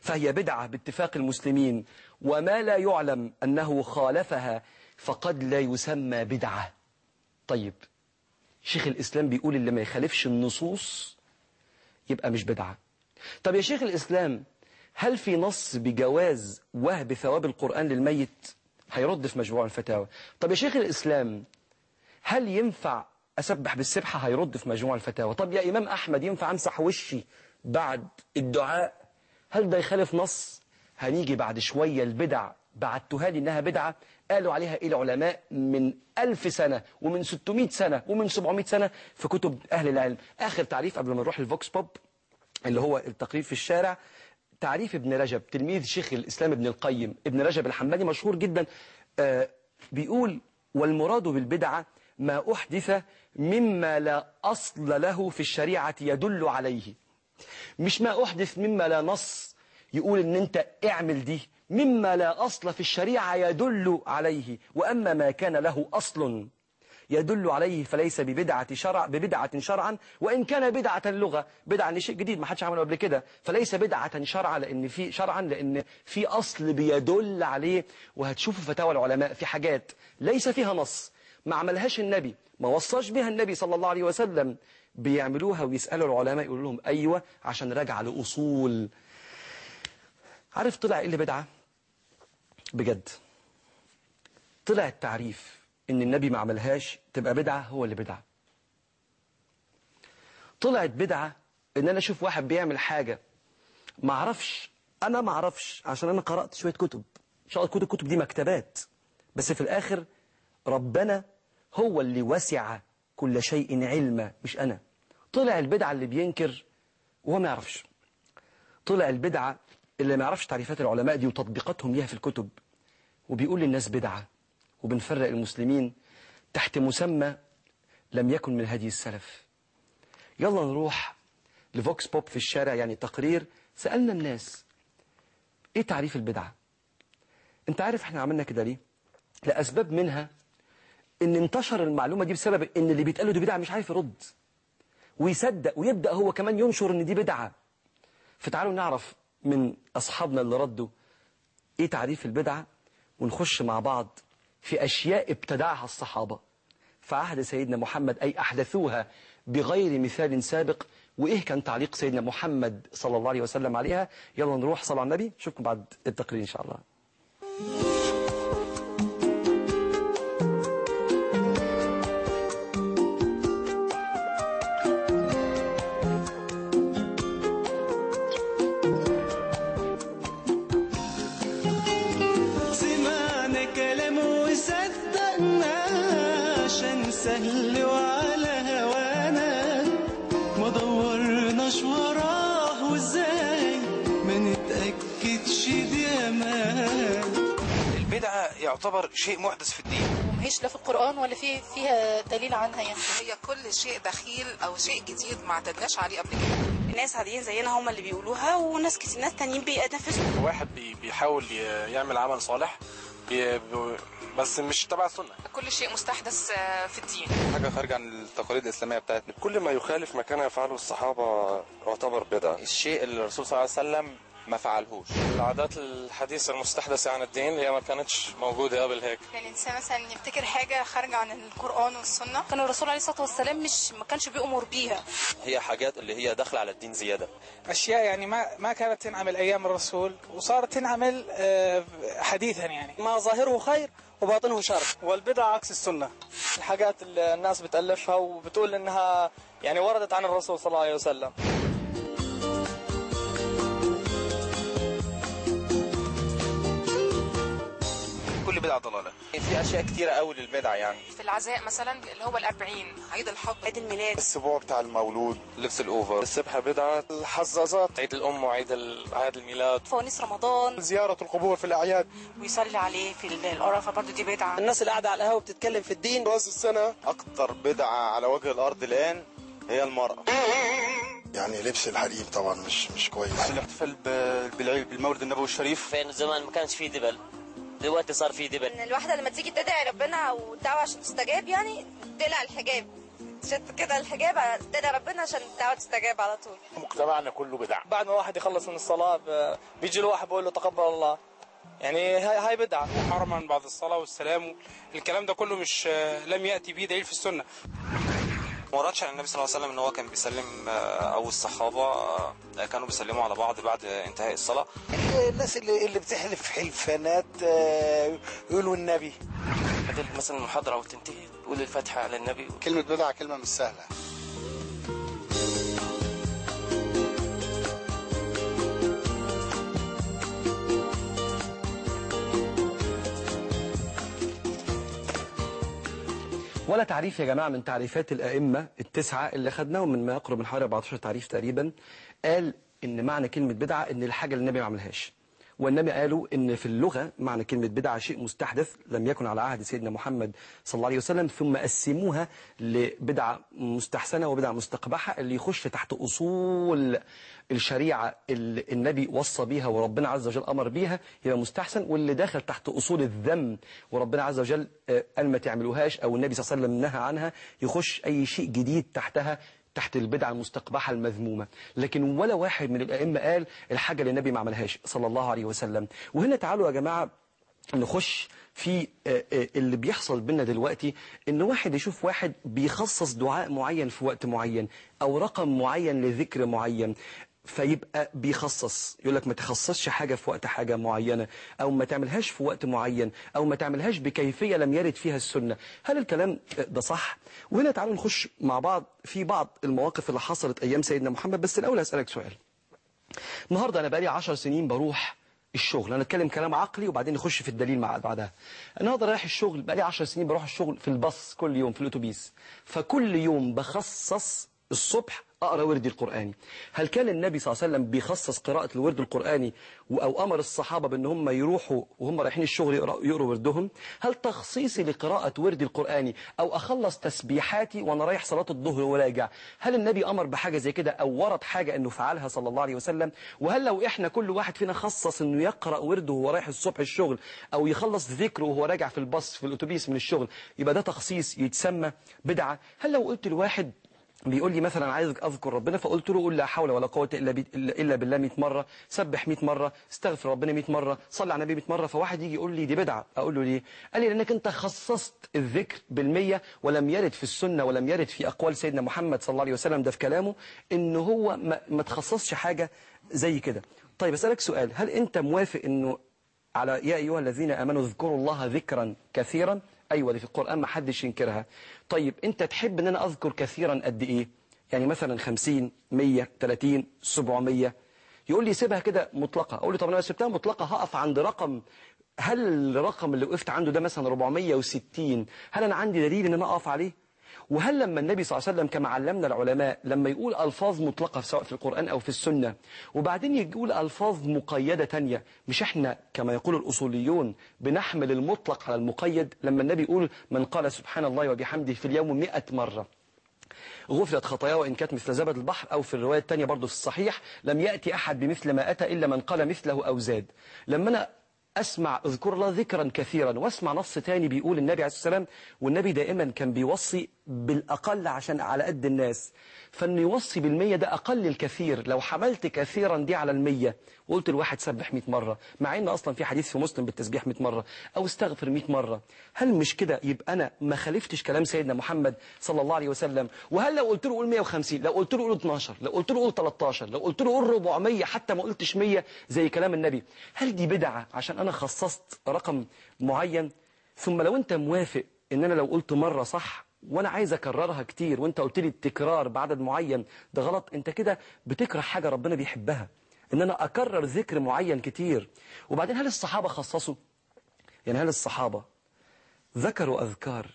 Speaker 1: فهي بدعة باتفاق المسلمين وما لا يعلم أنه خالفها فقد لا يسمى بدعة طيب شيخ الإسلام بيقول اللي ما يخالفش النصوص يبقى مش بدعة طب يا شيخ الإسلام هل في نص بجواز وهب ثواب القرآن للميت هيرد في مجموع الفتاوى طب يا شيخ الإسلام هل ينفع أسبح بالسبحة هيرد في مجموع الفتاوى طب يا إمام أحمد ينفع أمسح وشي بعد الدعاء هل ده يخالف نص هنيجي بعد شوية البدع بعتها لي إنها بدعة قالوا عليها إيه العلماء من ألف سنة ومن 600 سنة ومن 700 سنة في كتب أهل العلم آخر تعريف قبل ما نروح الفوكس بوب اللي هو التقرير في الشارع تعريف ابن رجب تلميذ شيخ الإسلام ابن القيم ابن رجب الحمداني مشهور جدا آه بيقول والمراد بالبدعة ما أحدث مما لا أصل له في الشريعة يدل عليه مش ما أحدث مما لا نص يقول ان انت اعمل دي مما لا أصل في الشريعة يدل عليه وأما ما كان له أصل يدل عليه فليس ببدعة شرع ببدعة شرعا وإن كان بدعة لغة بدعة يعني شيء جديد ما حدش عمله قبل كده فليس بدعة شرعا لأن في شرعا لأن في أصل بيدل عليه وهتشوفوا فتاوى العلماء في حاجات ليس فيها نص ما عملهاش النبي ما وصاش بها النبي صلى الله عليه وسلم بيعملوها ويسألوا العلماء يقولوا لهم أيوة عشان راجعة لأصول عارف طلع إيه اللي بدعة بجد طلع التعريف ان النبي ما عملهاش تبقى بدعة هو اللي بدعة طلعت بدعة ان انا اشوف واحد بيعمل حاجة ما اعرفش انا ما اعرفش عشان انا قرأت شوية كتب ان شاء الله كتب الكتب دي مكتبات بس في الاخر ربنا هو اللي وسع كل شيء علما مش انا طلع البدعة اللي بينكر وهو ما يعرفش طلع البدعة اللي ما يعرفش تعريفات العلماء دي وتطبيقاتهم ليها في الكتب وبيقول للناس بدعة وبنفرق المسلمين تحت مسمى لم يكن من هدي السلف يلا نروح لفوكس بوب في الشارع يعني تقرير سألنا الناس ايه تعريف البدعة انت عارف احنا عملنا كده ليه لأسباب منها ان انتشر المعلومة دي بسبب ان اللي بيتقاله دي بدعة مش عارف يرد ويصدق ويبدأ هو كمان ينشر ان دي بدعة فتعالوا نعرف من أصحابنا اللي ردوا ايه تعريف البدعة ونخش مع بعض في أشياء ابتدعها الصحابة في عهد سيدنا محمد أي أحدثوها بغير مثال سابق وإيه كان تعليق سيدنا محمد صلى الله عليه وسلم عليها يلا نروح صلى على النبي نشوفكم بعد التقرير إن شاء الله
Speaker 2: سمعنا كلام وصدقنا عشان سهل وعلى هوانا ما دورناش وراه وازاي ما نتأكدش دي امان
Speaker 3: البدعة يعتبر شيء محدث في الدين
Speaker 4: ماهيش لا في القرآن ولا في فيها دليل عنها يعني
Speaker 5: هي كل شيء دخيل او شيء جديد ما اعتدناش عليه قبل كده
Speaker 6: الناس عاديين زينا هم اللي بيقولوها وناس كتير ناس تانيين بينفذوا
Speaker 7: واحد بي- بيحاول ي- يعمل عمل صالح بي- بي- بس مش تبع السنة
Speaker 5: كل شيء مستحدث آه، في الدين
Speaker 8: حاجة خارجة عن التقاليد الإسلامية بتاعتنا
Speaker 9: كل ما يخالف ما كان يفعله الصحابة يعتبر بدعة
Speaker 8: الشيء اللي الرسول صلى الله عليه وسلم ما فعلهوش
Speaker 7: العادات الحديثة المستحدثة عن الدين هي ما كانتش موجودة قبل هيك
Speaker 4: يعني الإنسان مثلا يبتكر حاجة خارجة عن القرآن والسنة كان الرسول عليه الصلاة والسلام مش ما كانش بيأمر بيها
Speaker 8: هي حاجات اللي هي داخلة على الدين زيادة
Speaker 10: اشياء يعني ما ما كانت تنعمل ايام الرسول وصارت تنعمل آه، حديثا يعني
Speaker 11: ما ظاهره خير وباطنه شر والبدع عكس السنة الحاجات اللي الناس بتألفها وبتقول إنها يعني وردت عن الرسول صلى الله عليه وسلم
Speaker 3: كل بدعة ضلالة في أشياء كتيرة قوي للبدع يعني
Speaker 5: في العزاء مثلا اللي هو الأربعين عيد الحب
Speaker 6: عيد الميلاد
Speaker 9: السبوع بتاع المولود
Speaker 8: لبس الأوفر
Speaker 9: السبحة بدعة الحزازات
Speaker 7: عيد الأم وعيد ال- أعياد الميلاد
Speaker 6: فوانيس رمضان
Speaker 9: زيارة القبور في الأعياد
Speaker 6: ويصلي عليه في القرافة برضو دي بدعة
Speaker 11: الناس اللي قاعدة على القهوة بتتكلم في الدين
Speaker 9: راس السنة
Speaker 8: أكتر بدعة على وجه الأرض الآن هي المرأة
Speaker 9: يعني لبس الحريم طبعا مش مش كويس
Speaker 8: الاحتفال بالعيد بالمولد النبوي الشريف
Speaker 11: فين زمان ما كانش فيه دبل دلوقتي صار فيه دبل
Speaker 4: إن الواحدة لما تيجي تدعي ربنا أو دعوة عشان تستجاب يعني تقلع الحجاب
Speaker 12: تشد كده الحجاب تدعي ربنا عشان الدعوه تستجاب على طول
Speaker 11: مجتمعنا كله بدع بعد ما واحد يخلص من الصلاة ب- بيجي له واحد بيقول له تقبل الله يعني هاي هاي بدعة
Speaker 7: محرما بعد الصلاة والسلام الكلام ده كله مش لم يأتي به دليل في السنة
Speaker 3: ما وردش عن النبي صلى الله عليه وسلم ان هو كان بيسلم آه، او الصحابه آه، كانوا بيسلموا على بعض بعد انتهاء الصلاه
Speaker 13: الناس اللي اللي بتحلف حلفانات آه، يقولوا النبي
Speaker 14: بدل مثلا المحاضرة وتنتهي تقول الفاتحة على النبي
Speaker 9: كلمة بدعة كلمة مش سهلة
Speaker 1: ولا تعريف يا جماعة من تعريفات الأئمة التسعة اللي خدناهم من ما يقرب من حوالي 14 تعريف تقريبا قال إن معنى كلمة بدعة إن الحاجة اللي النبي ما عملهاش وإنما قالوا إن في اللغة معنى كلمة بدعة شيء مستحدث لم يكن على عهد سيدنا محمد صلى الله عليه وسلم ثم قسموها لبدعة مستحسنة وبدعة مستقبحة اللي يخش تحت أصول الشريعة اللي النبي وصى بيها وربنا عز وجل أمر بيها يبقى مستحسن واللي داخل تحت أصول الذم وربنا عز وجل آه، قال ما تعملوهاش أو النبي صلى الله عليه وسلم نهى عنها يخش أي شيء جديد تحتها تحت البدعة المستقبحة المذمومة لكن ولا واحد من الأئمة قال الحاجة اللي النبي ما عملهاش صلى الله عليه وسلم وهنا تعالوا يا جماعة نخش في آه، آه، اللي بيحصل بينا دلوقتي ان واحد يشوف واحد بيخصص دعاء معين في وقت معين او رقم معين لذكر معين فيبقى بيخصص يقول لك ما تخصصش حاجة في وقت حاجة معينة أو ما تعملهاش في وقت معين أو ما تعملهاش بكيفية لم يرد فيها السنة هل الكلام ده صح؟ وهنا تعالوا نخش مع بعض في بعض المواقف اللي حصلت أيام سيدنا محمد بس الأول أسألك سؤال النهاردة أنا بقالي عشر سنين بروح الشغل انا اتكلم كلام عقلي وبعدين نخش في الدليل مع بعدها النهارده رايح الشغل بقالي 10 سنين بروح الشغل في الباص كل يوم في الاتوبيس فكل يوم بخصص الصبح اقرا وردي القراني هل كان النبي صلى الله عليه وسلم بيخصص قراءه الورد القراني و- او امر الصحابه بان هم يروحوا وهم رايحين الشغل يقرأوا, يقروا وردهم هل تخصيصي لقراءه وردي القراني او اخلص تسبيحاتي وانا رايح صلاه الظهر وراجع هل النبي امر بحاجه زي كده او ورد حاجه انه فعلها صلى الله عليه وسلم وهل لو احنا كل واحد فينا خصص انه يقرا ورده وهو رايح الصبح الشغل او يخلص ذكره وهو راجع في الباص في الاتوبيس من الشغل يبقى ده تخصيص يتسمى بدعه هل لو قلت لواحد بيقول لي مثلا عايزك اذكر ربنا فقلت له قول لا حول ولا قوه الا بي- الا إلا بالله 100 مره سبح 100 مره استغفر ربنا 100 مره صلي على النبي 100 مره فواحد يجي يقول لي دي بدعه اقول له ليه قال لي لانك انت خصصت الذكر بالمية ولم يرد في السنه ولم يرد في اقوال سيدنا محمد صلى الله عليه وسلم ده في كلامه ان هو ما, ما تخصصش حاجه زي كده طيب اسالك سؤال هل انت موافق انه على يا أيها الذين آمنوا اذكروا الله ذكرا كثيرا أيوة دي في القرآن ما حدش ينكرها طيب أنت تحب أن أنا أذكر كثيرا قد إيه يعني مثلا 50 100 30 700 يقول لي سيبها كده مطلقة أقول له طب أنا لو سبتها مطلقة هقف عند رقم هل الرقم اللي وقفت عنده ده مثلا 460 هل أنا عندي دليل أن أنا أقف عليه وهل لما النبي صلى الله عليه وسلم كما علمنا العلماء لما يقول ألفاظ مطلقة سواء في القرآن أو في السنة وبعدين يقول ألفاظ مقيدة تانية مش احنا كما يقول الأصوليون بنحمل المطلق على المقيد لما النبي يقول من قال سبحان الله وبحمده في اليوم مئة مرة غفرت خطاياه وإن كانت مثل زبد البحر أو في الرواية الثانية برضه في الصحيح لم يأتي أحد بمثل ما أتى إلا من قال مثله أو زاد لما أنا أسمع اذكر الله ذكرا كثيرا واسمع نص تاني بيقول النبي عليه الصلاة والسلام والنبي دائما كان بيوصي بالأقل عشان على قد الناس فإنه يوصي بالمية ده أقل الكثير لو حملت كثيرا دي على المية وقلت الواحد سبح 100 مرة مع إن أصلا في حديث في مسلم بالتسبيح 100 مرة أو استغفر 100 مرة هل مش كده يبقى أنا ما خالفتش كلام سيدنا محمد صلى الله عليه وسلم وهل لو قلت له قول 150 لو قلت له قول 12 لو قلت له قول 13 لو قلت له قول 400 حتى ما قلتش 100 زي كلام النبي هل دي بدعة عشان أنا خصصت رقم معين ثم لو أنت موافق إن أنا لو قلت مرة صح وانا عايز اكررها كتير وانت قلت لي التكرار بعدد معين ده غلط انت كده بتكره حاجة ربنا بيحبها ان انا اكرر ذكر معين كتير وبعدين هل الصحابة خصصوا يعني هل الصحابة ذكروا اذكار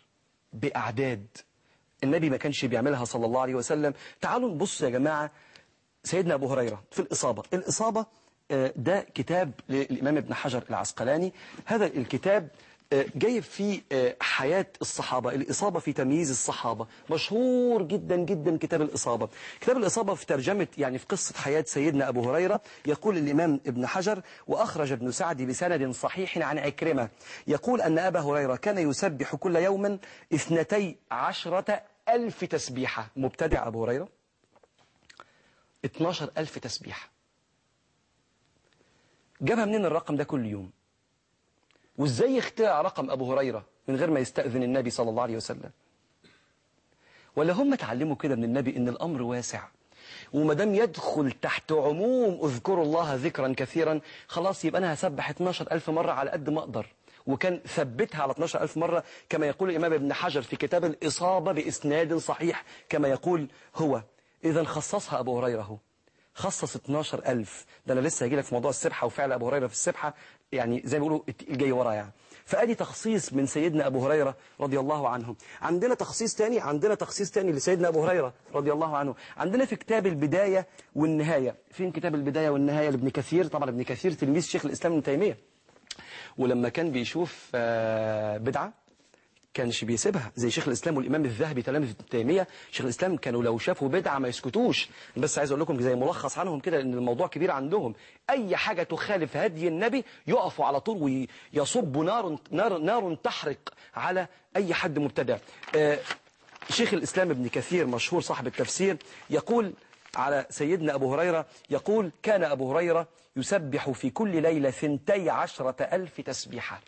Speaker 1: باعداد النبي ما كانش بيعملها صلى الله عليه وسلم تعالوا نبص يا جماعة سيدنا ابو هريرة في الاصابة الاصابة آه، ده كتاب للامام ابن حجر العسقلاني هذا الكتاب آه، جايب فيه آه، حياة الصحابة الإصابة في تمييز الصحابة مشهور جدا جدا كتاب الإصابة كتاب الإصابة في ترجمة يعني في قصة حياة سيدنا أبو هريرة يقول الإمام ابن حجر وأخرج ابن سعد بسند صحيح عن عكرمة يقول أن أبا هريرة كان يسبح كل يوم اثنتي عشرة ألف تسبيحة مبتدع أبو هريرة 12 ألف تسبيحة جابها منين الرقم ده كل يوم وازاي يخترع رقم أبو هريرة من غير ما يستأذن النبي صلى الله عليه وسلم ولا هم اتعلموا كده من النبي ان الأمر واسع وما دام يدخل تحت عموم اذكروا الله ذكرا كثيرا خلاص يبقى أنا هسبح 12 ألف مرة على قد ما أقدر وكان ثبتها على 12 ألف مرة كما يقول الإمام ابن حجر في كتاب الإصابة بإسناد صحيح كما يقول هو إذا خصصها أبو هريرة هو خصص 12 ألف ده أنا لسه هجي لك في موضوع السبحة وفعل أبو هريرة في السبحة يعني زي ما بيقولوا جاي ورا يعني فأدي تخصيص من سيدنا أبو هريرة رضي الله عنه عندنا تخصيص تاني عندنا تخصيص تاني لسيدنا أبو هريرة رضي الله عنه عندنا في كتاب البداية والنهاية فين كتاب البداية والنهاية لابن كثير طبعا ابن كثير تلميذ شيخ الإسلام ابن تيمية ولما كان بيشوف آه، بدعة كانش بيسيبها زي شيخ الإسلام والإمام الذهبي تلاميذ ابن تيمية شيخ الإسلام كانوا لو شافوا بدعة ما يسكتوش بس عايز أقول لكم زي ملخص عنهم كده لأن الموضوع كبير عندهم أي حاجة تخالف هدي النبي يقفوا على طول ويصبوا نار نار نار تحرق على أي حد مبتدع آه، شيخ الإسلام ابن كثير مشهور صاحب التفسير يقول على سيدنا أبو هريرة يقول كان أبو هريرة يسبح في كل ليلة ثنتي عشرة ألف تسبيحة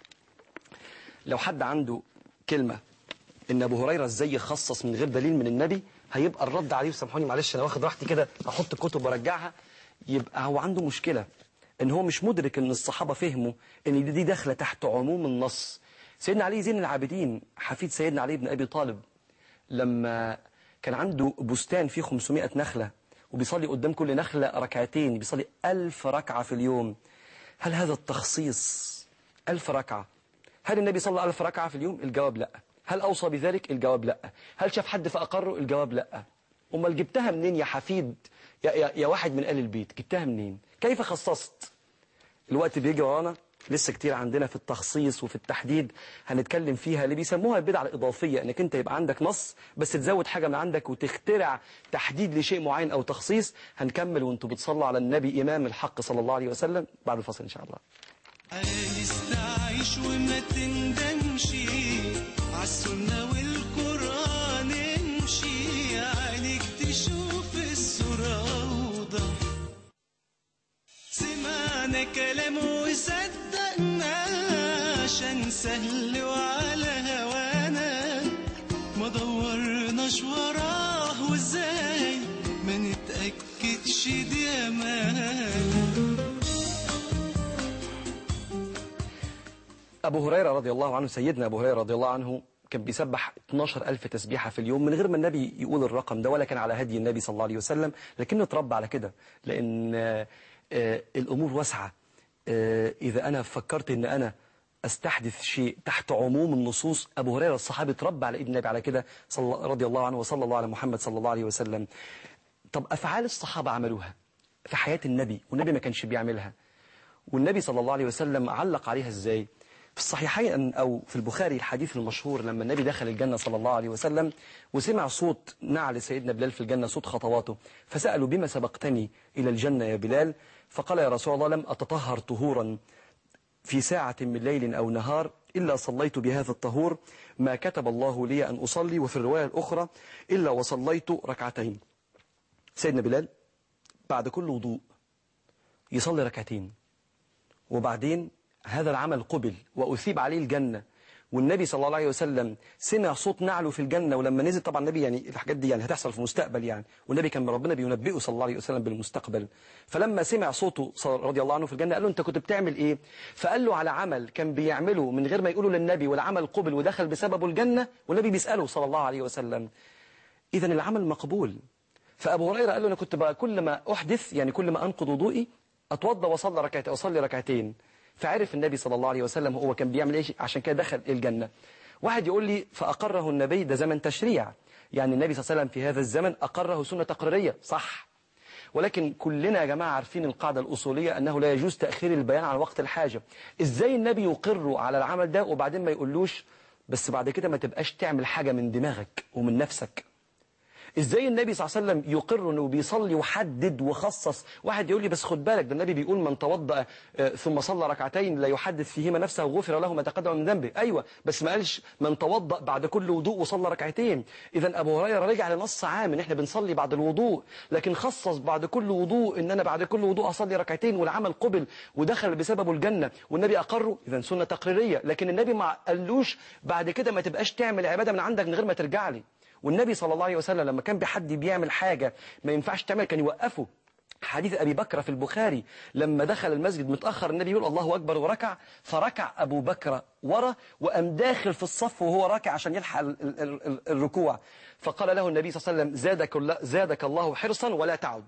Speaker 1: لو حد عنده كلمة إن أبو هريرة إزاي يخصص من غير دليل من النبي هيبقى الرد عليه وسامحوني معلش أنا واخد راحتي كده أحط الكتب وأرجعها يبقى هو عنده مشكلة إن هو مش مدرك إن الصحابة فهموا إن دي- دي داخلة تحت عموم النص سيدنا علي زين العابدين حفيد سيدنا علي بن أبي طالب لما كان عنده بستان فيه 500 نخلة وبيصلي قدام كل نخلة ركعتين بيصلي ألف ركعة في اليوم هل هذا التخصيص ألف ركعة هل النبي صلى ألف ركعة في اليوم الجواب لا هل أوصى بذلك الجواب لا هل شاف حد فأقره الجواب لا أمال جبتها منين يا حفيد يا, يا, يا واحد من آل البيت جبتها منين كيف خصصت الوقت بيجي ورانا لسه كتير عندنا في التخصيص وفي التحديد هنتكلم فيها اللي بيسموها البدعة الإضافية انك انت يبقى عندك نص بس تزود حاجة من عندك وتخترع تحديد لشيء معين او تخصيص هنكمل وانتوا بتصلوا على النبي إمام الحق صلى الله عليه وسلم بعد الفصل إن شاء الله
Speaker 2: عايز تعيش وما تندمش عالسنة والقرآن امشي عينك تشوف الصورة أوضح سمعنا كلام وصدقنا عشان سهل وعلى هوانا ما دورناش وراه وازاي ما نتأكدش دي أمانة
Speaker 1: أبو هريرة رضي الله عنه سيدنا أبو هريرة رضي الله عنه كان بيسبح 12 ألف تسبيحة في اليوم من غير ما النبي يقول الرقم ده ولا كان على هدي النبي صلى الله عليه وسلم لكنه اتربى على كده لأن آه، آه، الأمور واسعة آه، إذا أنا فكرت أن أنا أستحدث شيء تحت عموم النصوص أبو هريرة الصحابي اتربى على إيد النبي على كده صلى رضي الله عنه وصلى الله على محمد صلى الله عليه وسلم طب أفعال الصحابة عملوها في حياة النبي والنبي ما كانش بيعملها والنبي صلى الله عليه وسلم علق عليها ازاي في الصحيحين أو في البخاري الحديث المشهور لما النبي دخل الجنة صلى الله عليه وسلم وسمع صوت نعل سيدنا بلال في الجنة صوت خطواته فسألوا بما سبقتني إلى الجنة يا بلال فقال يا رسول الله لم أتطهر طهورا في ساعة من ليل أو نهار إلا صليت بهذا الطهور ما كتب الله لي أن أصلي وفي الرواية الأخرى إلا وصليت ركعتين سيدنا بلال بعد كل وضوء يصلي ركعتين وبعدين هذا العمل قبل وأثيب عليه الجنة والنبي صلى الله عليه وسلم سمع صوت نعله في الجنة ولما نزل طبعا النبي يعني الحاجات دي يعني هتحصل في المستقبل يعني والنبي كان ربنا بينبئه صلى الله عليه وسلم بالمستقبل فلما سمع صوته صلى- رضي الله عنه في الجنة قال له انت كنت بتعمل ايه فقال له على عمل كان بيعمله من غير ما يقوله للنبي والعمل قبل ودخل بسببه الجنة والنبي بيسأله صلى الله عليه وسلم إذا العمل مقبول فأبو هريرة قال له أنا كنت بقى كل ما أحدث يعني كل ما أنقض وضوئي أتوضى وأصلي ركعتين أصلي ركعتين فعرف النبي صلى الله عليه وسلم هو كان بيعمل إيه عشان كده دخل الجنة واحد يقول لي فأقره النبي ده زمن تشريع يعني النبي صلى الله عليه وسلم في هذا الزمن أقره سنة تقريرية صح ولكن كلنا يا جماعة عارفين القاعدة الأصولية أنه لا يجوز تأخير البيان عن وقت الحاجة إزاي النبي يقر على العمل ده وبعدين ما يقولوش بس بعد كده ما تبقاش تعمل حاجة من دماغك ومن نفسك ازاي النبي صلى الله عليه وسلم يقر انه بيصلي وحدد وخصص واحد يقول لي بس خد بالك ده النبي بيقول من توضأ آه، ثم صلى ركعتين لا يحدث فيهما نفسه غفر له ما تقدم من ذنبه ايوه بس ما قالش من توضأ بعد كل وضوء وصلى ركعتين اذا ابو هريره رجع لنص عام ان احنا بنصلي بعد الوضوء لكن خصص بعد كل وضوء ان انا بعد كل وضوء اصلي ركعتين والعمل قبل ودخل بسببه الجنه والنبي اقره اذا سنه تقريريه لكن النبي ما قالوش بعد كده ما تبقاش تعمل عباده من عندك من غير ما ترجع لي والنبي صلى الله عليه وسلم لما كان بحد بيعمل حاجة ما ينفعش تعمل كان يوقفه حديث أبي بكر في البخاري لما دخل المسجد متأخر النبي يقول الله أكبر وركع فركع أبو بكر ورا وأم داخل في الصف وهو راكع عشان يلحق ال- ال- ال- الركوع فقال له النبي صلى الله عليه وسلم زادك, الله- زادك الله حرصا ولا تعد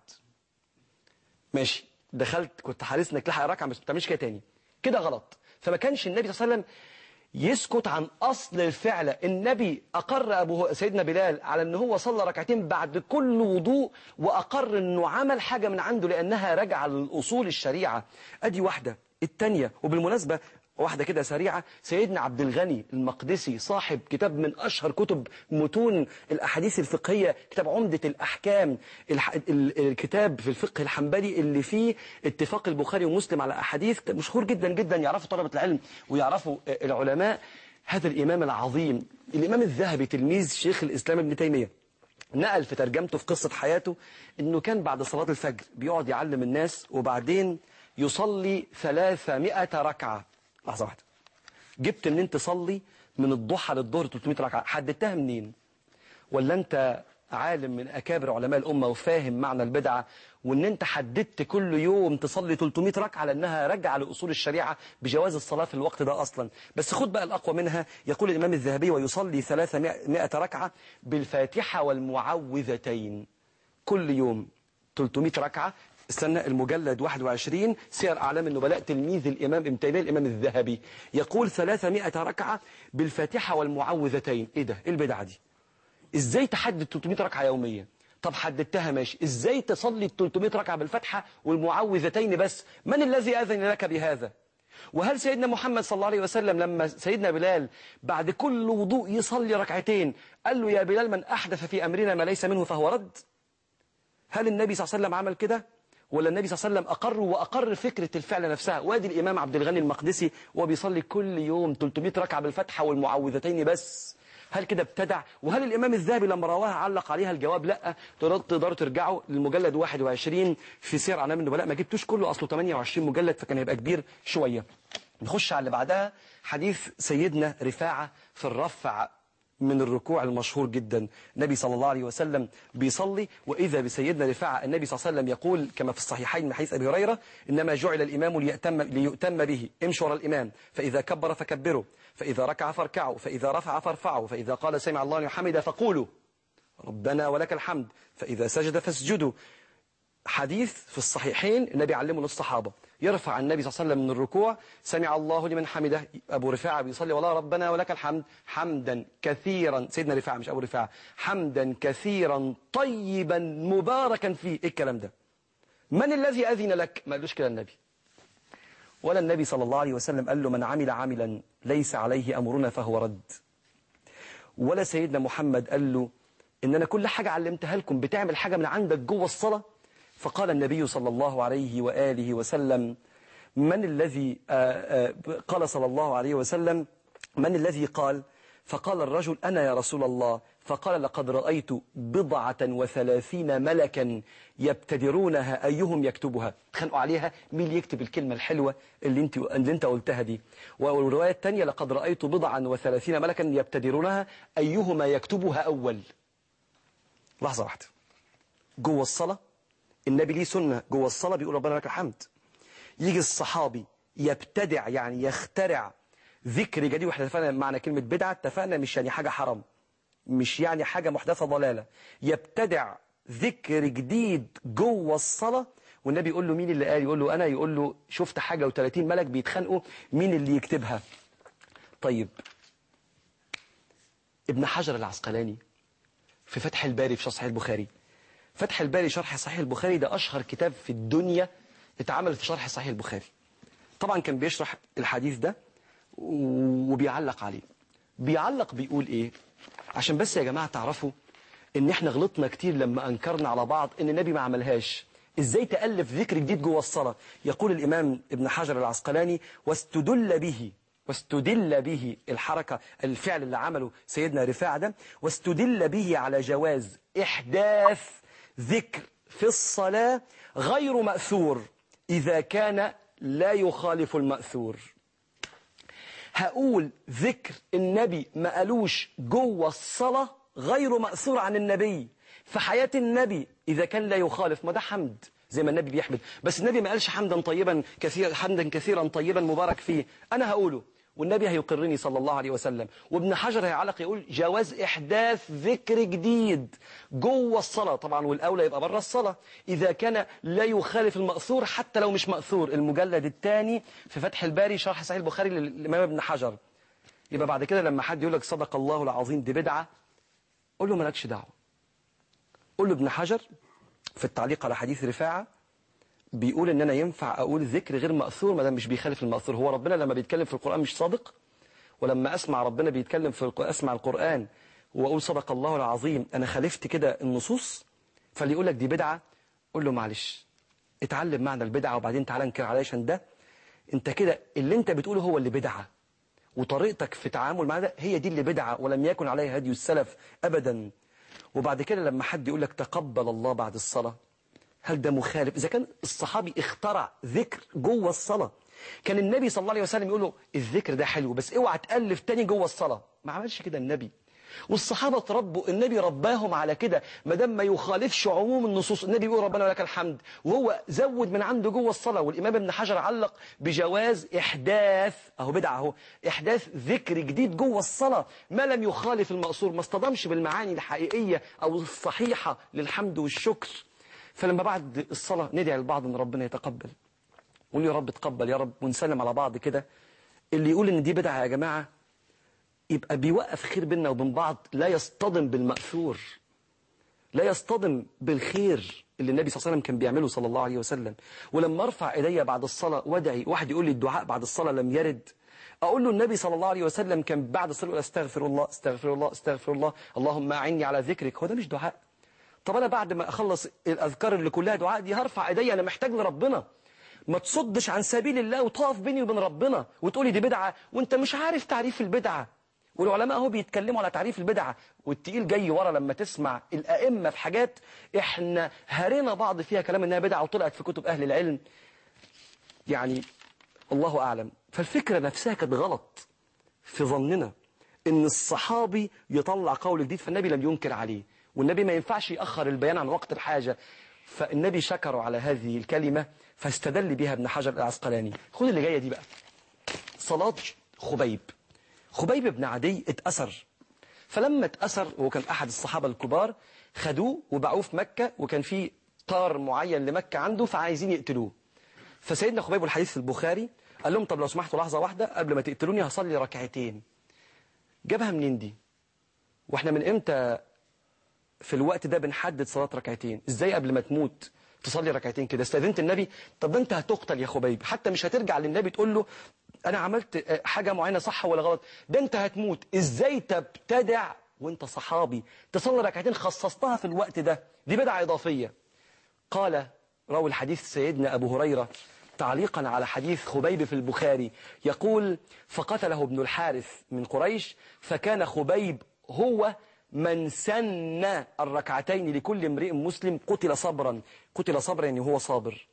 Speaker 1: ماشي دخلت كنت حارس انك تلحق ركعه بس ما تعملش كده تاني كده غلط فما كانش النبي صلى الله عليه وسلم يسكت عن اصل الفعل النبي اقر ابو سيدنا بلال على ان هو صلى ركعتين بعد كل وضوء واقر انه عمل حاجه من عنده لانها راجعه لاصول الشريعه ادي واحده الثانيه وبالمناسبه واحدة كده سريعة سيدنا عبد الغني المقدسي صاحب كتاب من أشهر كتب متون الأحاديث الفقهية كتاب عمدة الأحكام الح... ال- الكتاب في الفقه الحنبلي اللي فيه اتفاق البخاري ومسلم على أحاديث مشهور جدا جدا يعرفوا طلبة العلم ويعرفوا العلماء هذا الإمام العظيم الإمام الذهبي تلميذ شيخ الإسلام ابن تيمية نقل في ترجمته في قصة حياته انه كان بعد صلاة الفجر بيقعد يعلم الناس وبعدين يصلي 300 ركعة لحظة واحدة جبت ان انت تصلي من الضحى للظهر 300 ركعة حددتها منين ولا انت عالم من اكابر علماء الامه وفاهم معنى البدعه وان انت حددت كل يوم تصلي 300 ركعه لانها راجعه لاصول الشريعه بجواز الصلاه في الوقت ده اصلا بس خد بقى الاقوى منها يقول الامام الذهبي ويصلي 300 ركعه بالفاتحه والمعوذتين كل يوم 300 ركعه استنى المجلد 21 سير أعلام النبلاء تلميذ الإمام ابن تيمية الإمام الذهبي يقول 300 ركعة بالفاتحة والمعوذتين إيه ده إيه البدعة دي إزاي تحدد 300 ركعة يوميا طب حددتها ماشي إزاي تصلي ال 300 ركعة بالفاتحة والمعوذتين بس من الذي أذن لك بهذا وهل سيدنا محمد صلى الله عليه وسلم لما سيدنا بلال بعد كل وضوء يصلي ركعتين قال له يا بلال من أحدث في أمرنا ما ليس منه فهو رد هل النبي صلى الله عليه وسلم عمل كده ولا النبي صلى الله عليه وسلم أقر وأقر فكرة الفعل نفسها وادي الإمام عبد الغني المقدسي وهو بيصلي كل يوم 300 ركعة بالفتحة والمعوذتين بس هل كده ابتدع وهل الإمام الذهبي لما رواها علق عليها الجواب لا تقدروا ترجعوا للمجلد 21 في سير أعلام النبلاء ما جبتوش كله أصله 28 مجلد فكان هيبقى كبير شوية نخش على اللي بعدها حديث سيدنا رفاعة في الرفع من الركوع المشهور جدا النبي صلى الله عليه وسلم بيصلي وإذا بسيدنا رفاعة النبي صلى الله عليه وسلم يقول كما في الصحيحين من حديث أبي هريرة إنما جعل الإمام ليؤتم, ليؤتم به امشوا ورا الإمام فإذا كبر فكبروا فإذا ركع فاركعوا فإذا رفع فارفعوا فإذا قال سمع الله لمن حمده فقولوا ربنا ولك الحمد فإذا سجد فاسجدوا حديث في الصحيحين النبي علمه للصحابة يرفع النبي صلى الله عليه وسلم من الركوع سمع الله لمن حمده أبو رفاعة بيصلي والله ربنا ولك الحمد حمدا كثيرا سيدنا رفاعة مش أبو رفاعة حمدا كثيرا طيبا مباركا فيه إيه الكلام ده من الذي أذن لك ما قالوش كده النبي ولا النبي صلى الله عليه وسلم قال له من عمل عملا ليس عليه أمرنا فهو رد ولا سيدنا محمد قال له إن أنا كل حاجة علمتها لكم بتعمل حاجة من عندك جوه الصلاة فقال النبي صلى الله عليه وآله وسلم من الذي آآ آآ قال صلى الله عليه وسلم من الذي قال فقال الرجل أنا يا رسول الله فقال لقد رأيت بضعة وثلاثين ملكا يبتدرونها أيهم يكتبها تخنقوا عليها مين يكتب الكلمة الحلوة اللي انت, اللي انت قلتها دي والرواية الثانية لقد رأيت بضعا وثلاثين ملكا يبتدرونها أيهما يكتبها أول لحظة واحدة جوه الصلاة النبي ليه سنة جوه الصلاة بيقول ربنا لك الحمد يجي الصحابي يبتدع يعني يخترع ذكر جديد واحنا اتفقنا معنى كلمة بدعة اتفقنا مش يعني حاجة حرام مش يعني حاجة محدثة ضلالة يبتدع ذكر جديد جوه الصلاة والنبي يقول له مين اللي قال يقول له أنا يقول له شفت حاجة و30 ملك بيتخانقوا مين اللي يكتبها طيب ابن حجر العسقلاني في فتح الباري في شرح صحيح البخاري فتح الباري شرح صحيح البخاري ده أشهر كتاب في الدنيا اتعمل في شرح صحيح البخاري طبعا كان بيشرح الحديث ده وبيعلق عليه بيعلق بيقول ايه عشان بس يا جماعة تعرفوا ان احنا غلطنا كتير لما انكرنا على بعض ان النبي ما عملهاش ازاي تألف ذكر جديد جوه الصلاة يقول الامام ابن حجر العسقلاني واستدل به واستدل به الحركة الفعل اللي عمله سيدنا رفاعة ده واستدل به على جواز إحداث ذكر في الصلاة غير مأثور إذا كان لا يخالف المأثور هقول ذكر النبي ما قالوش جوه الصلاة غير مأثور عن النبي في حياة النبي إذا كان لا يخالف ما ده حمد زي ما النبي بيحمد بس النبي ما قالش حمدا طيبا كثيرا حمدا كثيرا طيبا مبارك فيه أنا هقوله والنبي هيقرني صلى الله عليه وسلم وابن حجر هيعلق يقول جواز إحداث ذكر جديد جوه الصلاة طبعا والأولى يبقى بره الصلاة إذا كان لا يخالف المأثور حتى لو مش مأثور المجلد الثاني في فتح الباري شرح صحيح البخاري للإمام ابن حجر يبقى بعد كده لما حد يقول لك صدق الله العظيم دي بدعة قول له مالكش دعوة قول له ابن حجر في التعليق على حديث رفاعة بيقول ان انا ينفع اقول ذكر غير مأثور ما دام مش بيخالف المأثور هو ربنا لما بيتكلم في القرآن مش صادق ولما اسمع ربنا بيتكلم في الق- اسمع القرآن واقول صدق الله العظيم انا خالفت كده النصوص فاللي يقول لك دي بدعة قول له معلش اتعلم معنى البدعة وبعدين تعالى انكر عليه عشان ده انت كده اللي انت بتقوله هو اللي بدعة وطريقتك في التعامل مع ده هي دي اللي بدعة ولم يكن عليها هدي السلف ابدا وبعد كده لما حد يقول لك تقبل الله بعد الصلاة هل ده مخالف إذا كان الصحابي اخترع ذكر جوه الصلاة كان النبي صلى الله عليه وسلم يقول له الذكر ده حلو بس اوعى تألف تاني جوه الصلاة ما عملش كده النبي والصحابة تربوا النبي رباهم على كده ما دام ما يخالفش عموم النصوص النبي يقول ربنا ولك الحمد وهو زود من عنده جوه الصلاة والإمام ابن حجر علق بجواز إحداث أهو بدعة أهو إحداث ذكر جديد جوه الصلاة ما لم يخالف المأثور ما اصطدمش بالمعاني الحقيقية أو الصحيحة للحمد والشكر فلما بعد الصلاة ندعي لبعض ان ربنا يتقبل ونقول يا رب تقبل يا رب ونسلم على بعض كده اللي يقول ان دي بدعة يا جماعة يبقى بيوقف خير بيننا وبين بعض لا يصطدم بالمأثور لا يصطدم بالخير اللي النبي صلى الله عليه وسلم كان بيعمله صلى الله عليه وسلم ولما ارفع ايديا بعد الصلاة وادعي واحد يقول لي الدعاء بعد الصلاة لم يرد اقول له النبي صلى الله عليه وسلم كان بعد الصلاة يقول استغفر الله استغفر الله استغفر الله اللهم اعني على ذكرك هو ده مش دعاء طب انا بعد ما اخلص الاذكار اللي كلها دعاء دي هرفع ايديا انا محتاج لربنا ما تصدش عن سبيل الله وتقف بيني وبين ربنا وتقولي دي بدعة وانت مش عارف تعريف البدعة والعلماء هو بيتكلموا على تعريف البدعة والتقيل جاي ورا لما تسمع الأئمة في حاجات احنا هرينا بعض فيها كلام انها بدعة وطلعت في كتب أهل العلم يعني الله أعلم فالفكرة نفسها كانت غلط في ظننا ان الصحابي يطلع قول جديد فالنبي لم ينكر عليه والنبي ما ينفعش يأخر البيان عن وقت الحاجة فالنبي شكره على هذه الكلمة فاستدل بها ابن حجر العسقلاني خد اللي جاية دي بقى صلاة خبيب خبيب بن عدي اتأثر فلما اتأثر وهو كان أحد الصحابة الكبار خدوه وباعوه في مكة وكان في طار معين لمكة عنده فعايزين يقتلوه فسيدنا خبيب الحديث في البخاري قال لهم طب لو سمحتوا لحظة واحدة قبل ما تقتلوني هصلي ركعتين جابها منين دي واحنا من امتى في الوقت ده بنحدد صلاة ركعتين ازاي قبل ما تموت تصلي ركعتين كده استاذنت النبي طب ده انت هتقتل يا خبيب حتى مش هترجع للنبي تقول له انا عملت حاجة معينة صح ولا غلط ده انت هتموت ازاي تبتدع وانت صحابي تصلي ركعتين خصصتها في الوقت ده دي بدعة اضافية قال راوي الحديث سيدنا ابو هريرة تعليقا على حديث خبيب في البخاري يقول فقتله ابن الحارث من قريش فكان خبيب هو من سن الركعتين لكل امرئ مسلم قتل صبرا قتل صبرا يعني هو صابر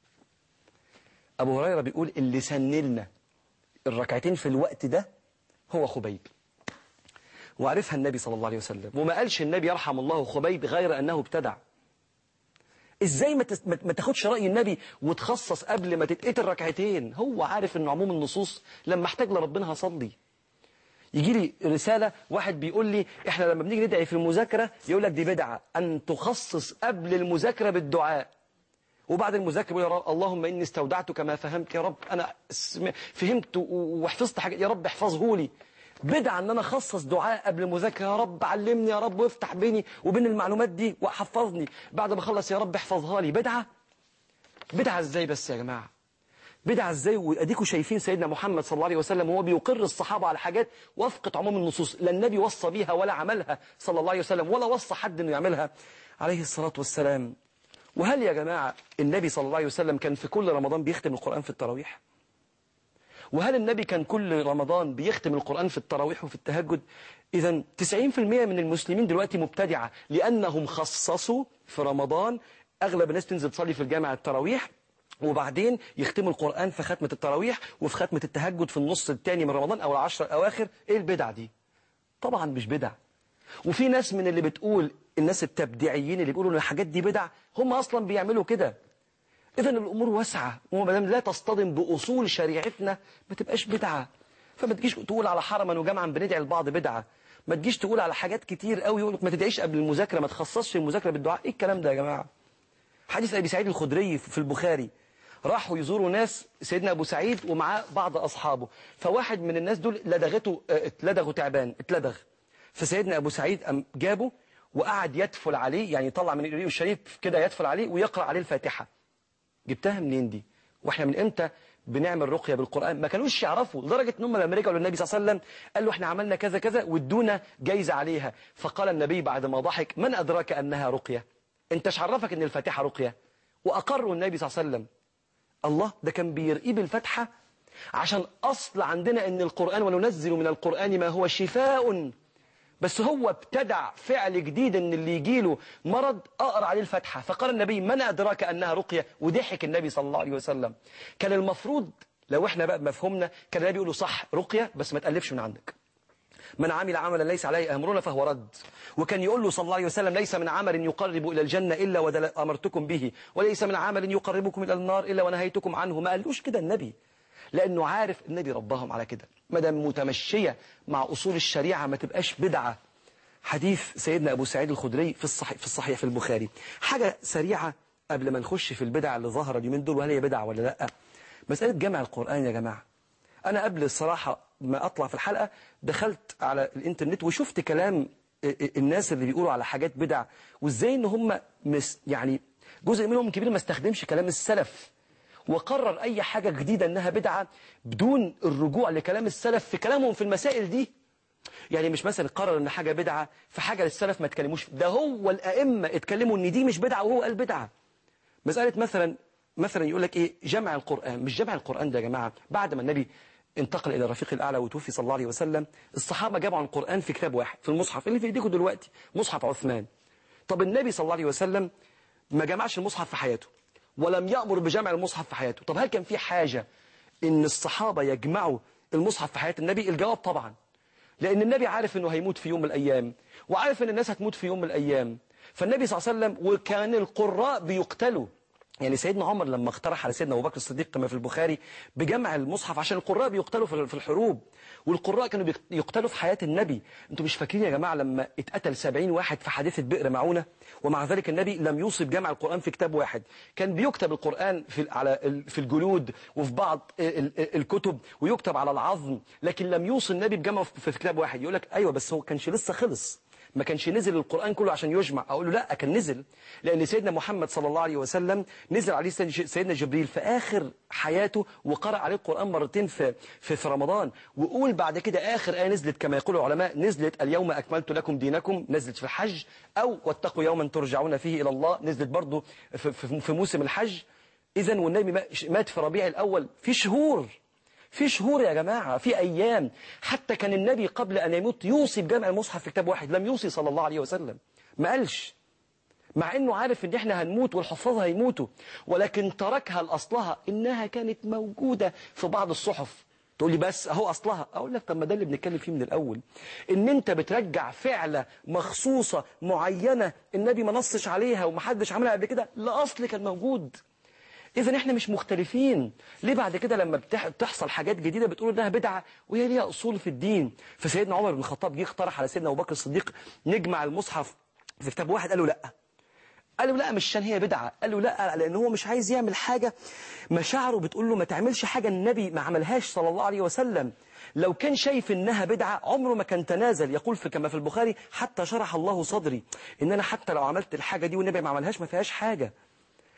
Speaker 1: أبو هريرة بيقول اللي سنلنا الركعتين في الوقت ده هو خبيب وعرفها النبي صلى الله عليه وسلم وما قالش النبي يرحم الله خبيب غير أنه ابتدع ازاي ما تس- ما تاخدش رأي النبي وتخصص قبل ما تتقتل ركعتين هو عارف ان عموم النصوص لما احتاج لربنا هصلي يجي لي رسالة واحد بيقول لي احنا لما بنيجي ندعي في المذاكرة يقول لك دي بدعة ان تخصص قبل المذاكرة بالدعاء وبعد المذاكرة يقول يا رب اللهم إني استودعتك ما فهمت يا رب أنا سم- فهمت و- وحفظت حاجة يا رب احفظه لي بدعة ان انا اخصص دعاء قبل المذاكرة يا رب علمني يا رب وافتح بيني وبين المعلومات دي وحفظني بعد ما اخلص يا رب احفظها لي بدعة بدعة ازاي بس يا جماعة بدعة ازاي واديكم شايفين سيدنا محمد صلى الله عليه وسلم وهو بيقر الصحابة على حاجات وفقت عموم النصوص لا النبي وصى بيها ولا عملها صلى الله عليه وسلم ولا وصى حد انه يعملها عليه الصلاة والسلام وهل يا جماعة النبي صلى الله عليه وسلم كان في كل رمضان بيختم القرآن في التراويح وهل النبي كان كل رمضان بيختم القرآن في التراويح وفي التهجد إذا 90% من المسلمين دلوقتي مبتدعة لأنهم خصصوا في رمضان أغلب الناس تنزل تصلي في الجامع التراويح وبعدين يختموا القرآن في ختمة التراويح وفي ختمة التهجد في النص الثاني من رمضان أو العشر الأواخر إيه البدع دي طبعا مش بدع وفي ناس من اللي بتقول الناس التبديعيين اللي بيقولوا ان الحاجات دي بدع هم أصلا بيعملوا كده إذا الأمور واسعة وما دام لا تصطدم بأصول شريعتنا ما تبقاش بدعة فما تجيش تقول على حرما وجمعا بندعي البعض بدعة ما تجيش تقول على حاجات كتير قوي يقول لك ما تدعيش قبل المذاكرة ما تخصصش المذاكرة بالدعاء إيه الكلام ده يا جماعة حديث أبي سعيد الخدري في البخاري راحوا يزوروا ناس سيدنا أبو سعيد ومعاه بعض أصحابه فواحد من الناس دول لدغته اه، اتلدغوا تعبان اتلدغ فسيدنا أبو سعيد قام جابه وقعد يدفل عليه يعني يطلع من الريق الشريف كده يدفل عليه ويقرأ عليه الفاتحة جبتها منين دي واحنا من امتى بنعمل رقية بالقرآن ما كانوش يعرفوا لدرجة ان هم لما رجعوا للنبي صلى الله عليه وسلم قال له احنا عملنا كذا كذا وادونا جايزة عليها فقال النبي بعد ما ضحك من أدراك أنها رقية انت عرفك ان الفاتحة رقية وأقروا النبي صلى الله عليه وسلم الله ده كان بيرقيه بالفتحة عشان أصل عندنا ان القرآن وننزل من القرآن ما هو شفاء بس هو ابتدع فعل جديد ان اللي يجيله مرض اقرا عليه الفاتحه فقال النبي من ادراك انها رقيه وضحك النبي صلى الله عليه وسلم كان المفروض لو احنا بقى بمفهومنا كان النبي يقول له صح رقيه بس ما تالفش من عندك من عمل عملا ليس عليه امرنا فهو رد وكان يقول له صلى الله عليه وسلم ليس من عمل يقرب الى الجنه الا وامرتكم به وليس من عمل يقربكم الى النار الا ونهيتكم عنه ما قالوش كده النبي لانه عارف النبي ربهم على كده ما دام متمشيه مع اصول الشريعه ما تبقاش بدعه حديث سيدنا ابو سعيد الخدري في الصحيح في الصحيح في البخاري حاجه سريعه قبل ما نخش في البدع اللي ظاهره اليومين دول وهل هي بدعه ولا لا مساله جمع القران يا جماعه انا قبل الصراحه ما اطلع في الحلقه دخلت على الانترنت وشفت كلام الناس اللي بيقولوا على حاجات بدع وازاي ان هم مس يعني جزء منهم كبير ما استخدمش كلام السلف وقرر اي حاجة جديدة انها بدعة بدون الرجوع لكلام السلف في كلامهم في المسائل دي يعني مش مثلا قرر ان حاجة بدعة في حاجة للسلف ما اتكلموش ده هو الائمة اتكلموا ان دي مش بدعة وهو قال بدعة مسألة مثلا مثلا يقول لك ايه جمع القرآن مش جمع القرآن ده يا جماعة بعد ما النبي انتقل إلى الرفيق الأعلى وتوفي صلى الله عليه وسلم الصحابة جمعوا القرآن في كتاب واحد في المصحف اللي في ايديكم دلوقتي مصحف عثمان طب النبي صلى الله عليه وسلم ما جمعش المصحف في حياته ولم يأمر بجمع المصحف في حياته طب هل كان في حاجة ان الصحابة يجمعوا المصحف في حياة النبي الجواب طبعا لأن النبي عارف انه هيموت في يوم من الأيام وعارف ان الناس هتموت في يوم من الأيام فالنبي صلى الله عليه وسلم وكان القراء بيقتلوا يعني سيدنا عمر لما اقترح على سيدنا أبو بكر الصديق كما في البخاري بجمع المصحف عشان القراء بيقتلوا في الحروب والقراء كانوا يقتلوا في حياة النبي انتوا مش فاكرين يا جماعة لما اتقتل سبعين واحد في حادثة بئر معونة ومع ذلك النبي لم يوصي بجمع القرآن في كتاب واحد كان بيكتب القرآن في على في الجلود وفي بعض الكتب ويكتب على العظم لكن لم يوصي النبي بجمعه في كتاب واحد يقول لك ايوه بس هو كانش لسه خلص ما كانش نزل القرآن كله عشان يجمع أقول له لا كان نزل لأن سيدنا محمد صلى الله عليه وسلم نزل عليه سيدنا جبريل في آخر حياته وقرأ عليه القرآن مرتين في, في, في رمضان وقول بعد كده آخر آية نزلت كما يقول العلماء نزلت اليوم أكملت لكم دينكم نزلت في الحج أو واتقوا يوما ترجعون فيه إلى الله نزلت برضه في, في, في موسم الحج إذا والنبي مات في ربيع الأول في شهور في شهور يا جماعة في أيام حتى كان النبي قبل أن يموت يوصي بجمع المصحف في كتاب واحد لم يوصي صلى الله عليه وسلم ما قالش مع أنه عارف أن احنا هنموت والحفاظ هيموتوا ولكن تركها لأصلها إنها كانت موجودة في بعض الصحف تقول لي بس اهو أصلها أقول لك طب ما ده اللي بنتكلم فيه من الأول إن أنت بترجع فعلة مخصوصة معينة النبي ما نصش عليها ومحدش عملها قبل كده لأصل كان موجود إذا إحنا مش مختلفين ليه بعد كده لما بتحصل حاجات جديدة بتقول إنها بدعة وهي ليها أصول في الدين فسيدنا عمر بن الخطاب جه اقترح على سيدنا أبو بكر الصديق نجمع المصحف في كتاب واحد قال له لا قال له لا مش عشان هي بدعة قال له لا لأن هو مش عايز يعمل حاجة مشاعره بتقول له ما تعملش حاجة النبي ما عملهاش صلى الله عليه وسلم لو كان شايف إنها بدعة عمره ما كان تنازل يقول في كما في البخاري حتى شرح الله صدري إن أنا حتى لو عملت الحاجة دي والنبي ما عملهاش ما فيهاش حاجة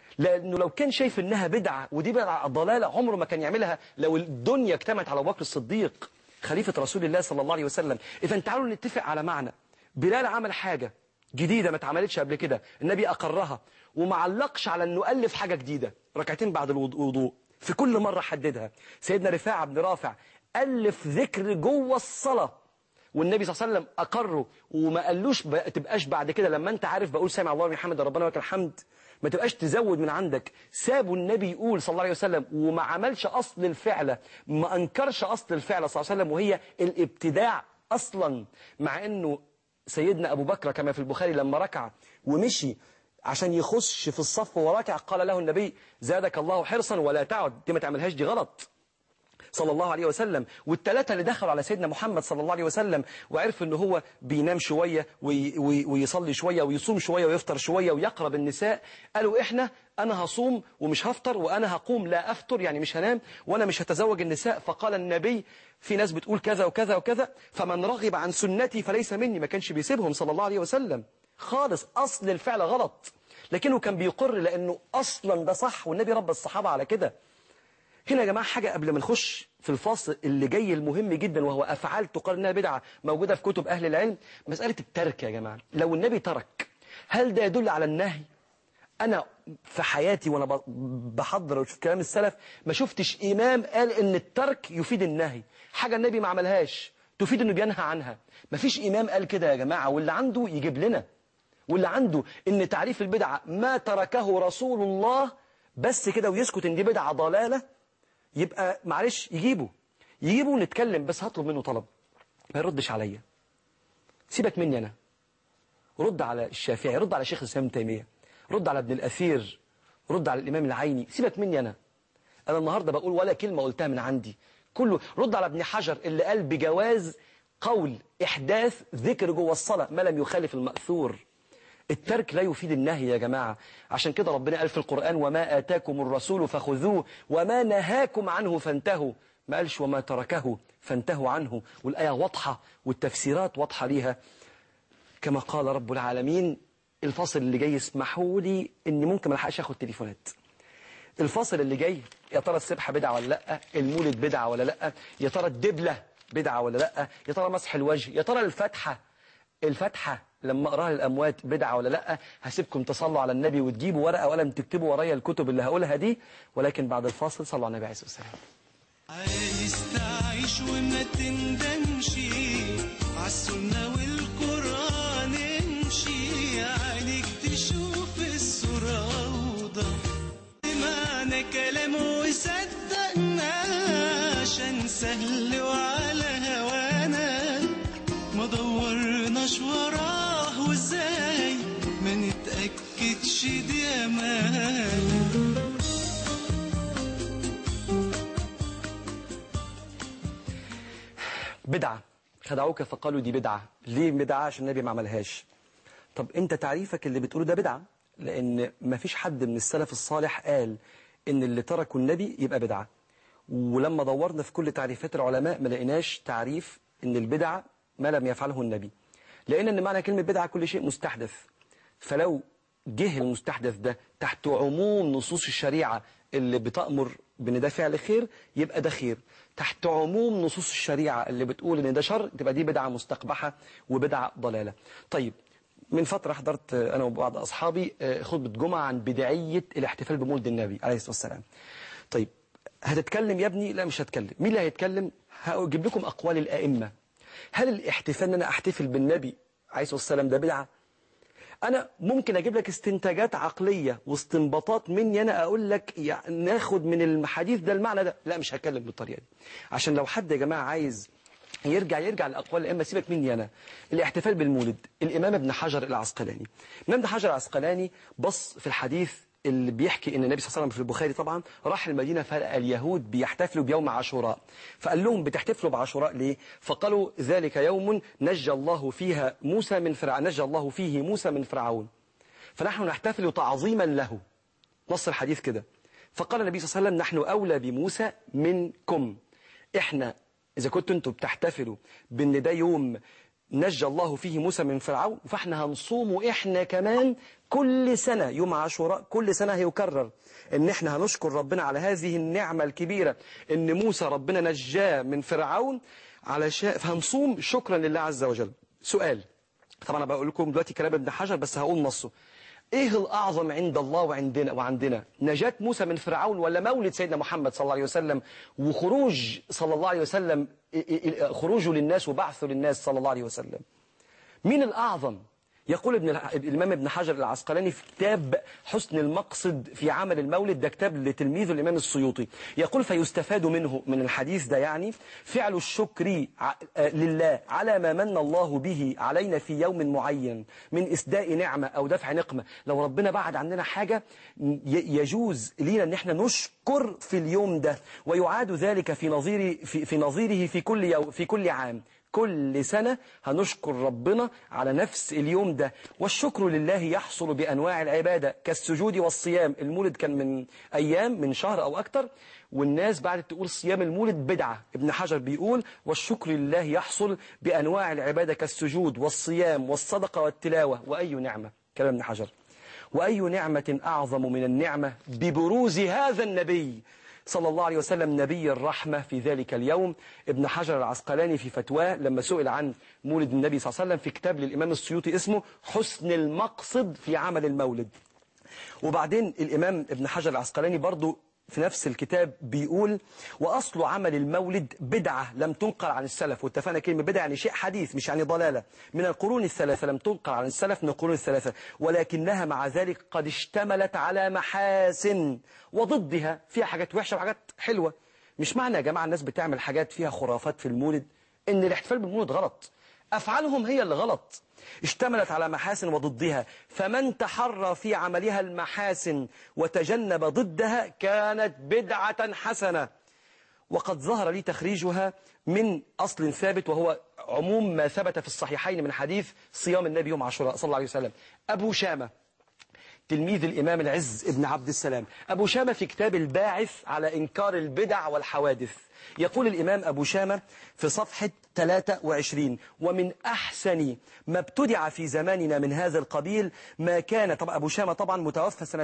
Speaker 1: لانه لو كان شايف انها بدعه ودي بدعه ضلاله عمره ما كان يعملها لو الدنيا اجتمعت على ابو بكر الصديق خليفه رسول الله صلى الله عليه وسلم اذا تعالوا نتفق على معنى بلال عمل حاجه جديده ما اتعملتش قبل كده النبي اقرها وما علقش على انه الف حاجه جديده ركعتين بعد الوضوء في كل مره حددها سيدنا رفاعه بن رافع الف ذكر جوه الصلاه والنبي صلى الله عليه وسلم أقره وما قالوش ب- تبقاش بعد كده لما أنت عارف بقول سامع الله محمد ربنا ولك الحمد ما تبقاش تزود من عندك سابوا النبي يقول صلى الله عليه وسلم وما عملش أصل الفعلة ما أنكرش أصل الفعلة صلى الله عليه وسلم وهي الابتداع أصلا مع أنه سيدنا أبو بكر كما في البخاري لما ركع ومشي عشان يخش في الصف وركع قال له النبي زادك الله حرصا ولا تعد دي ما تعملهاش دي غلط صلى الله عليه وسلم والثلاثة اللي دخلوا على سيدنا محمد صلى الله عليه وسلم وعرف ان هو بينام شوية وي وي ويصلي شوية ويصوم شوية ويفطر شوية ويقرب النساء قالوا احنا انا هصوم ومش هفطر وانا هقوم لا افطر يعني مش هنام وانا مش هتزوج النساء فقال النبي في ناس بتقول كذا وكذا وكذا فمن رغب عن سنتي فليس مني ما كانش بيسيبهم صلى الله عليه وسلم خالص اصل الفعل غلط لكنه كان بيقر لانه اصلا ده صح والنبي رب الصحابة على كده هنا يا جماعة حاجة قبل ما نخش في الفصل اللي جاي المهم جدا وهو أفعال تقال إنها بدعة موجودة في كتب أهل العلم مسألة الترك يا جماعة لو النبي ترك هل ده يدل على النهي أنا في حياتي وأنا ب- بحضر وشوف كلام السلف ما شفتش إمام قال إن الترك يفيد النهي حاجة النبي ما عملهاش تفيد إنه بينهى عنها ما فيش إمام قال كده يا جماعة واللي عنده يجيب لنا واللي عنده إن تعريف البدعة ما تركه رسول الله بس كده ويسكت إن دي بدعة ضلالة يبقى معلش يجيبه يجيبه ونتكلم بس هطلب منه طلب ما يردش عليا سيبك مني أنا رد على الشافعي رد على شيخ الإسلام ابن تيمية رد على ابن الأثير رد على الإمام العيني سيبك مني أنا أنا النهاردة بقول ولا كلمة قلتها من عندي كله رد على ابن حجر اللي قال بجواز قول إحداث ذكر جوه الصلاة ما لم يخالف المأثور الترك لا يفيد النهي يا جماعة عشان كده ربنا قال في القرآن وما آتاكم الرسول فخذوه وما نهاكم عنه فانتهوا ما قالش وما تركه فانتهوا عنه والآية واضحة والتفسيرات واضحة ليها كما قال رب العالمين الفاصل اللي جاي اسمحوا لي اني ممكن ما الحقش اخد تليفونات الفاصل اللي جاي يا ترى السبحه بدعه ولا لا المولد بدعه ولا لا يا ترى الدبله بدعه ولا لا يا ترى مسح الوجه يا ترى الفاتحه الفاتحه لما اقراها للاموات بدعه ولا لا هسيبكم تصلوا على النبي وتجيبوا ورقه وقلم تكتبوا ورايا الكتب اللي هقولها دي ولكن بعد الفاصل صلوا على النبي عليه الصلاه والسلام
Speaker 2: عايز تعيش وما تندمش عالسنة والقرآن امشي عينيك تشوف الصورة أوضح معنى كلامه وصدقنا عشان سهل وعلى هوانا ما دورناش وراه وازاي ما نتأكدش دي أمان
Speaker 1: بدعة خدعوك فقالوا دي بدعة ليه بدعة عشان النبي ما عملهاش طب انت تعريفك اللي بتقوله ده بدعة لان ما فيش حد من السلف الصالح قال ان اللي تركوا النبي يبقى بدعة ولما دورنا في كل تعريفات العلماء ما لقيناش تعريف ان البدعة ما لم يفعله النبي لان ان معنى كلمة بدعة كل شيء مستحدث فلو جه المستحدث ده تحت عموم نصوص الشريعة اللي بتأمر بان ده فعل خير يبقى ده خير تحت عموم نصوص الشريعة اللي بتقول ان ده شر تبقى دي بدعة مستقبحة وبدعة ضلالة طيب من فترة حضرت أنا وبعض أصحابي خطبة جمعة عن بدعية الاحتفال بمولد النبي عليه الصلاة والسلام طيب هتتكلم يا ابني لا مش هتكلم مين اللي هيتكلم هجيب لكم أقوال الآئمة هل الاحتفال ان أنا أحتفل بالنبي عليه الصلاة والسلام ده بدعة أنا ممكن أجيب لك استنتاجات عقلية واستنباطات مني أنا أقول لك يعني ناخد من الحديث ده المعنى ده لا مش هتكلم بالطريقة دي عشان لو حد يا جماعة عايز يرجع يرجع لأقوال الأئمة سيبك مني أنا الاحتفال بالمولد الإمام ابن حجر العسقلاني الإمام ابن حجر العسقلاني بص في الحديث اللي بيحكي ان النبي صلى الله عليه وسلم في البخاري طبعا راح المدينة فلقى اليهود بيحتفلوا بيوم عاشوراء فقال لهم بتحتفلوا بعاشوراء ليه فقالوا ذلك يوم نجى الله فيها موسى من فرعون نجى الله فيه موسى من فرعون فنحن نحتفل تعظيما له نص الحديث كده فقال النبي صلى الله عليه وسلم نحن أولى بموسى منكم احنا إذا كنتوا انتوا بتحتفلوا بأن ده يوم نجى الله فيه موسى من فرعون فاحنا هنصوم احنا كمان كل سنة يوم عاشوراء كل سنة هيكرر ان احنا هنشكر ربنا على هذه النعمة الكبيرة ان موسى ربنا نجاه من فرعون علشان فهنصوم شكرا لله عز وجل سؤال طبعا انا بقول لكم دلوقتي كلام ابن حجر بس هقول نصه ايه الاعظم عند الله وعندنا وعندنا نجاة موسى من فرعون ولا مولد سيدنا محمد صلى الله عليه وسلم وخروج صلى الله عليه وسلم خروجه للناس وبعثه للناس صلى الله عليه وسلم مين الاعظم يقول ابن الإمام ابن حجر العسقلاني في كتاب حسن المقصد في عمل المولد ده كتاب لتلميذه الإمام السيوطي يقول فيستفاد منه من الحديث ده يعني فعل الشكر لله على ما من الله به علينا في يوم معين من إسداء نعمة أو دفع نقمة لو ربنا بعد عننا حاجة يجوز لينا ان احنا نشكر في اليوم ده ويعاد ذلك في نظير في, في نظيره في كل يوم في كل عام كل سنة هنشكر ربنا على نفس اليوم ده والشكر لله يحصل بأنواع العبادة كالسجود والصيام المولد كان من أيام من شهر أو أكتر والناس بعد تقول صيام المولد بدعة ابن حجر بيقول والشكر لله يحصل بأنواع العبادة كالسجود والصيام والصدقة والتلاوة وأي نعمة كلام ابن حجر وأي نعمة أعظم من النعمة ببروز هذا النبي صلى الله عليه وسلم نبي الرحمة في ذلك اليوم ابن حجر العسقلاني في فتواه لما سئل عن مولد النبي صلى الله عليه وسلم في كتاب للإمام السيوطي اسمه حسن المقصد في عمل المولد وبعدين الإمام ابن حجر العسقلاني برضو في نفس الكتاب بيقول وأصل عمل المولد بدعة لم تنقل عن السلف واتفقنا كلمة بدعة يعني شيء حديث مش يعني ضلالة من القرون الثلاثة لم تنقل عن السلف من القرون الثلاثة ولكنها مع ذلك قد اشتملت على محاسن وضدها فيها حاجات وحشة وحاجات حلوة مش معنى يا جماعة الناس بتعمل حاجات فيها خرافات في المولد ان الاحتفال بالمولد غلط أفعالهم هي اللي غلط اشتملت على محاسن وضدها فمن تحرى في عملها المحاسن وتجنب ضدها كانت بدعة حسنة وقد ظهر لي تخريجها من أصل ثابت وهو عموم ما ثبت في الصحيحين من حديث صيام النبي يوم عاشوراء صلى الله عليه وسلم أبو شامة تلميذ الإمام العز ابن عبد السلام أبو شامة في كتاب الباعث على إنكار البدع والحوادث يقول الإمام أبو شامة في صفحة 23 ومن أحسن ما ابتدع في زماننا من هذا القبيل ما كان طبعا أبو شامة طبعا متوفى سنة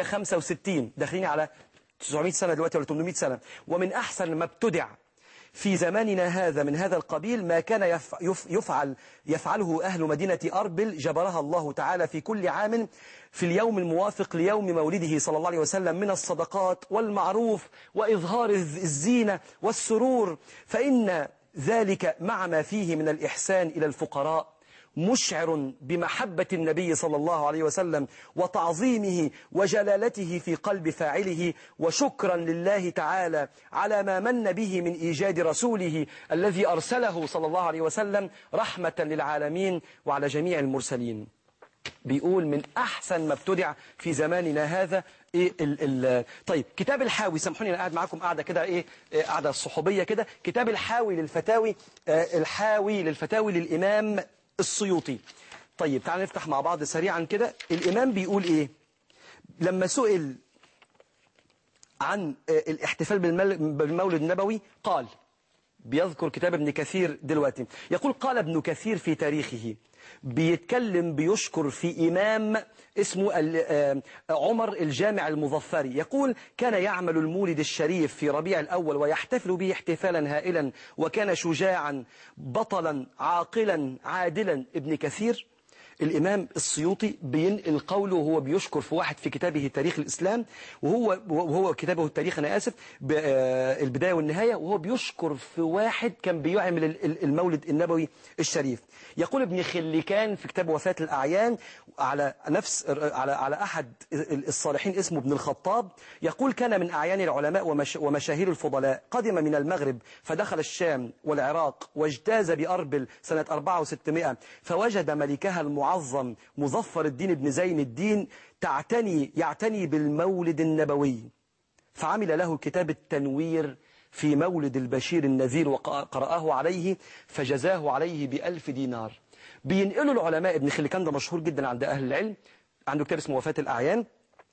Speaker 1: 665 داخلين على 900 سنة دلوقتي ولا 800 سنة ومن أحسن ما ابتدع في زماننا هذا من هذا القبيل ما كان يف يف يفعل يفعله أهل مدينة أربل جبرها الله تعالى في كل عام في اليوم الموافق ليوم مولده صلى الله عليه وسلم من الصدقات والمعروف وإظهار الزينة والسرور فإن ذلك مع ما فيه من الإحسان إلى الفقراء مشعر بمحبة النبي صلى الله عليه وسلم وتعظيمه وجلالته في قلب فاعله وشكرا لله تعالى على ما من به من إيجاد رسوله الذي أرسله صلى الله عليه وسلم رحمة للعالمين وعلى جميع المرسلين بيقول من أحسن ما ابتدع في زماننا هذا إيه ال ال طيب كتاب الحاوي سامحوني انا قاعد معاكم قاعده كده ايه إيه قاعده صحوبيه كده كتاب الحاوي للفتاوي آه الحاوي للفتاوي للامام السيوطي طيب تعال نفتح مع بعض سريعا كده الامام بيقول ايه لما سئل عن آه الاحتفال بالمولد النبوي قال بيذكر كتاب ابن كثير دلوقتي يقول قال ابن كثير في تاريخه بيتكلم بيشكر في إمام اسمه عمر الجامع المظفري يقول كان يعمل المولد الشريف في ربيع الأول ويحتفل به احتفالا هائلا وكان شجاعا بطلا عاقلا عادلا ابن كثير الإمام السيوطي بينقل قوله وهو بيشكر في واحد في كتابه تاريخ الإسلام وهو وهو كتابه التاريخ أنا آسف البداية والنهاية وهو بيشكر في واحد كان بيعمل المولد النبوي الشريف يقول ابن خلكان في كتاب وفاة الأعيان على نفس على على أحد الصالحين اسمه ابن الخطاب يقول كان من أعيان العلماء ومش ومشاهير الفضلاء قدم من المغرب فدخل الشام والعراق واجتاز بأربل سنة 4600 فوجد ملكها المعظم مظفر الدين بن زين الدين تعتني يعتني بالمولد النبوي فعمل له كتاب التنوير في مولد البشير النذير وقرأه عليه فجزاه عليه بألف دينار بينقلوا العلماء ابن خلكان ده مشهور جدا عند أهل العلم عنده كتاب اسمه وفاة الأعيان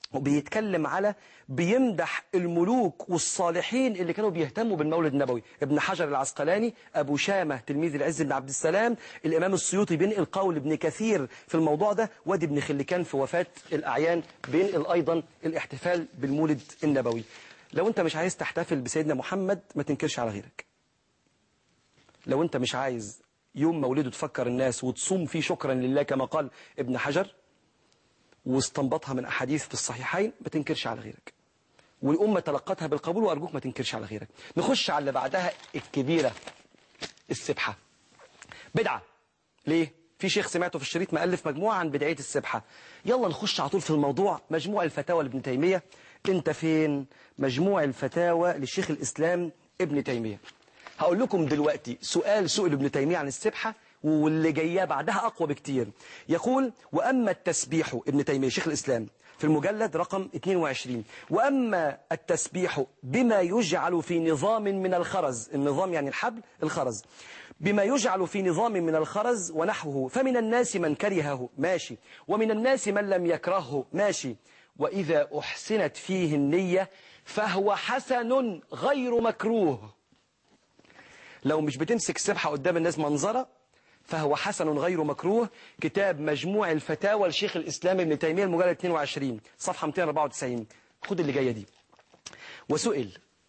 Speaker 1: وبيتكلم على بيمدح الملوك والصالحين اللي كانوا بيهتموا بالمولد النبوي ابن حجر العسقلاني أبو شامة تلميذ العز بن عبد السلام الإمام السيوطي بينقل قول ابن كثير في الموضوع ده وادي ابن خلكان في وفاة الأعيان بينقل أيضا الاحتفال بالمولد النبوي لو أنت مش عايز تحتفل بسيدنا محمد ما تنكرش على غيرك لو أنت مش عايز يوم مولده تفكر الناس وتصوم فيه شكرا لله كما قال ابن حجر واستنبطها من أحاديث في الصحيحين ما تنكرش على غيرك والأمة تلقتها بالقبول وأرجوك ما تنكرش على غيرك نخش على اللي بعدها الكبيرة السبحة بدعة ليه؟ في شيخ سمعته في الشريط مؤلف مجموعة عن بدعية السبحة يلا نخش على طول في الموضوع مجموع الفتاوى لابن تيمية انت فين؟ مجموع الفتاوى للشيخ الإسلام ابن تيمية هقول لكم دلوقتي سؤال سئل ابن تيمية عن السبحة واللي جايه بعدها أقوى بكتير يقول وأما التسبيح ابن تيمية شيخ الإسلام في المجلد رقم 22 وأما التسبيح بما يجعل في نظام من الخرز النظام يعني الحبل الخرز بما يجعل في نظام من الخرز ونحوه فمن الناس من كرهه ماشي ومن الناس من لم يكرهه ماشي وإذا أحسنت فيه النية فهو حسن غير مكروه لو مش بتمسك سبحة قدام الناس منظرة فهو حسن غير مكروه كتاب مجموع الفتاوى لشيخ الإسلام ابن تيمية المجلد 22 صفحة 294 خد اللي جاية دي وسئل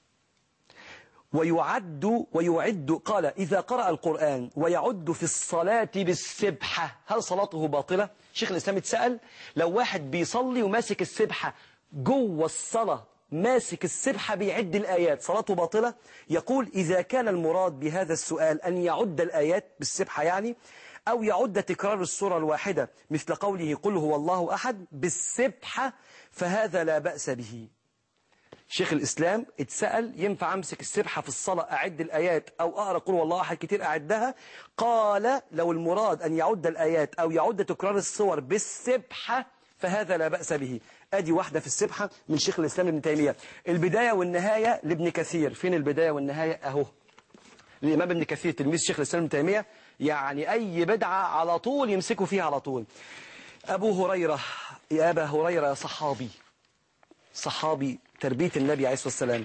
Speaker 1: ويعد ويعد قال إذا قرأ القرآن ويعد في الصلاة بالسبحة هل صلاته باطلة؟ شيخ الإسلام اتسأل لو واحد بيصلي وماسك السبحة جوه الصلاة ماسك السبحة بيعد الآيات صلاته باطلة يقول إذا كان المراد بهذا السؤال أن يعد الآيات بالسبحة يعني أو يعد تكرار السورة الواحدة مثل قوله قل هو الله أحد بالسبحة فهذا لا بأس به شيخ الإسلام اتسأل ينفع أمسك السبحة في الصلاة أعد الآيات أو أقرأ قل والله أحد كتير أعدها قال لو المراد أن يعد الآيات أو يعد تكرار الصور بالسبحة فهذا لا بأس به أدي واحدة في السبحة من شيخ الإسلام ابن تيمية البداية والنهاية لابن كثير فين البداية والنهاية أهو الإمام ابن كثير تلميذ شيخ الإسلام ابن تيمية يعني أي بدعة على طول يمسكوا فيها على طول أبو هريرة يا أبا هريرة يا صحابي صحابي تربية النبي عليه الصلاة والسلام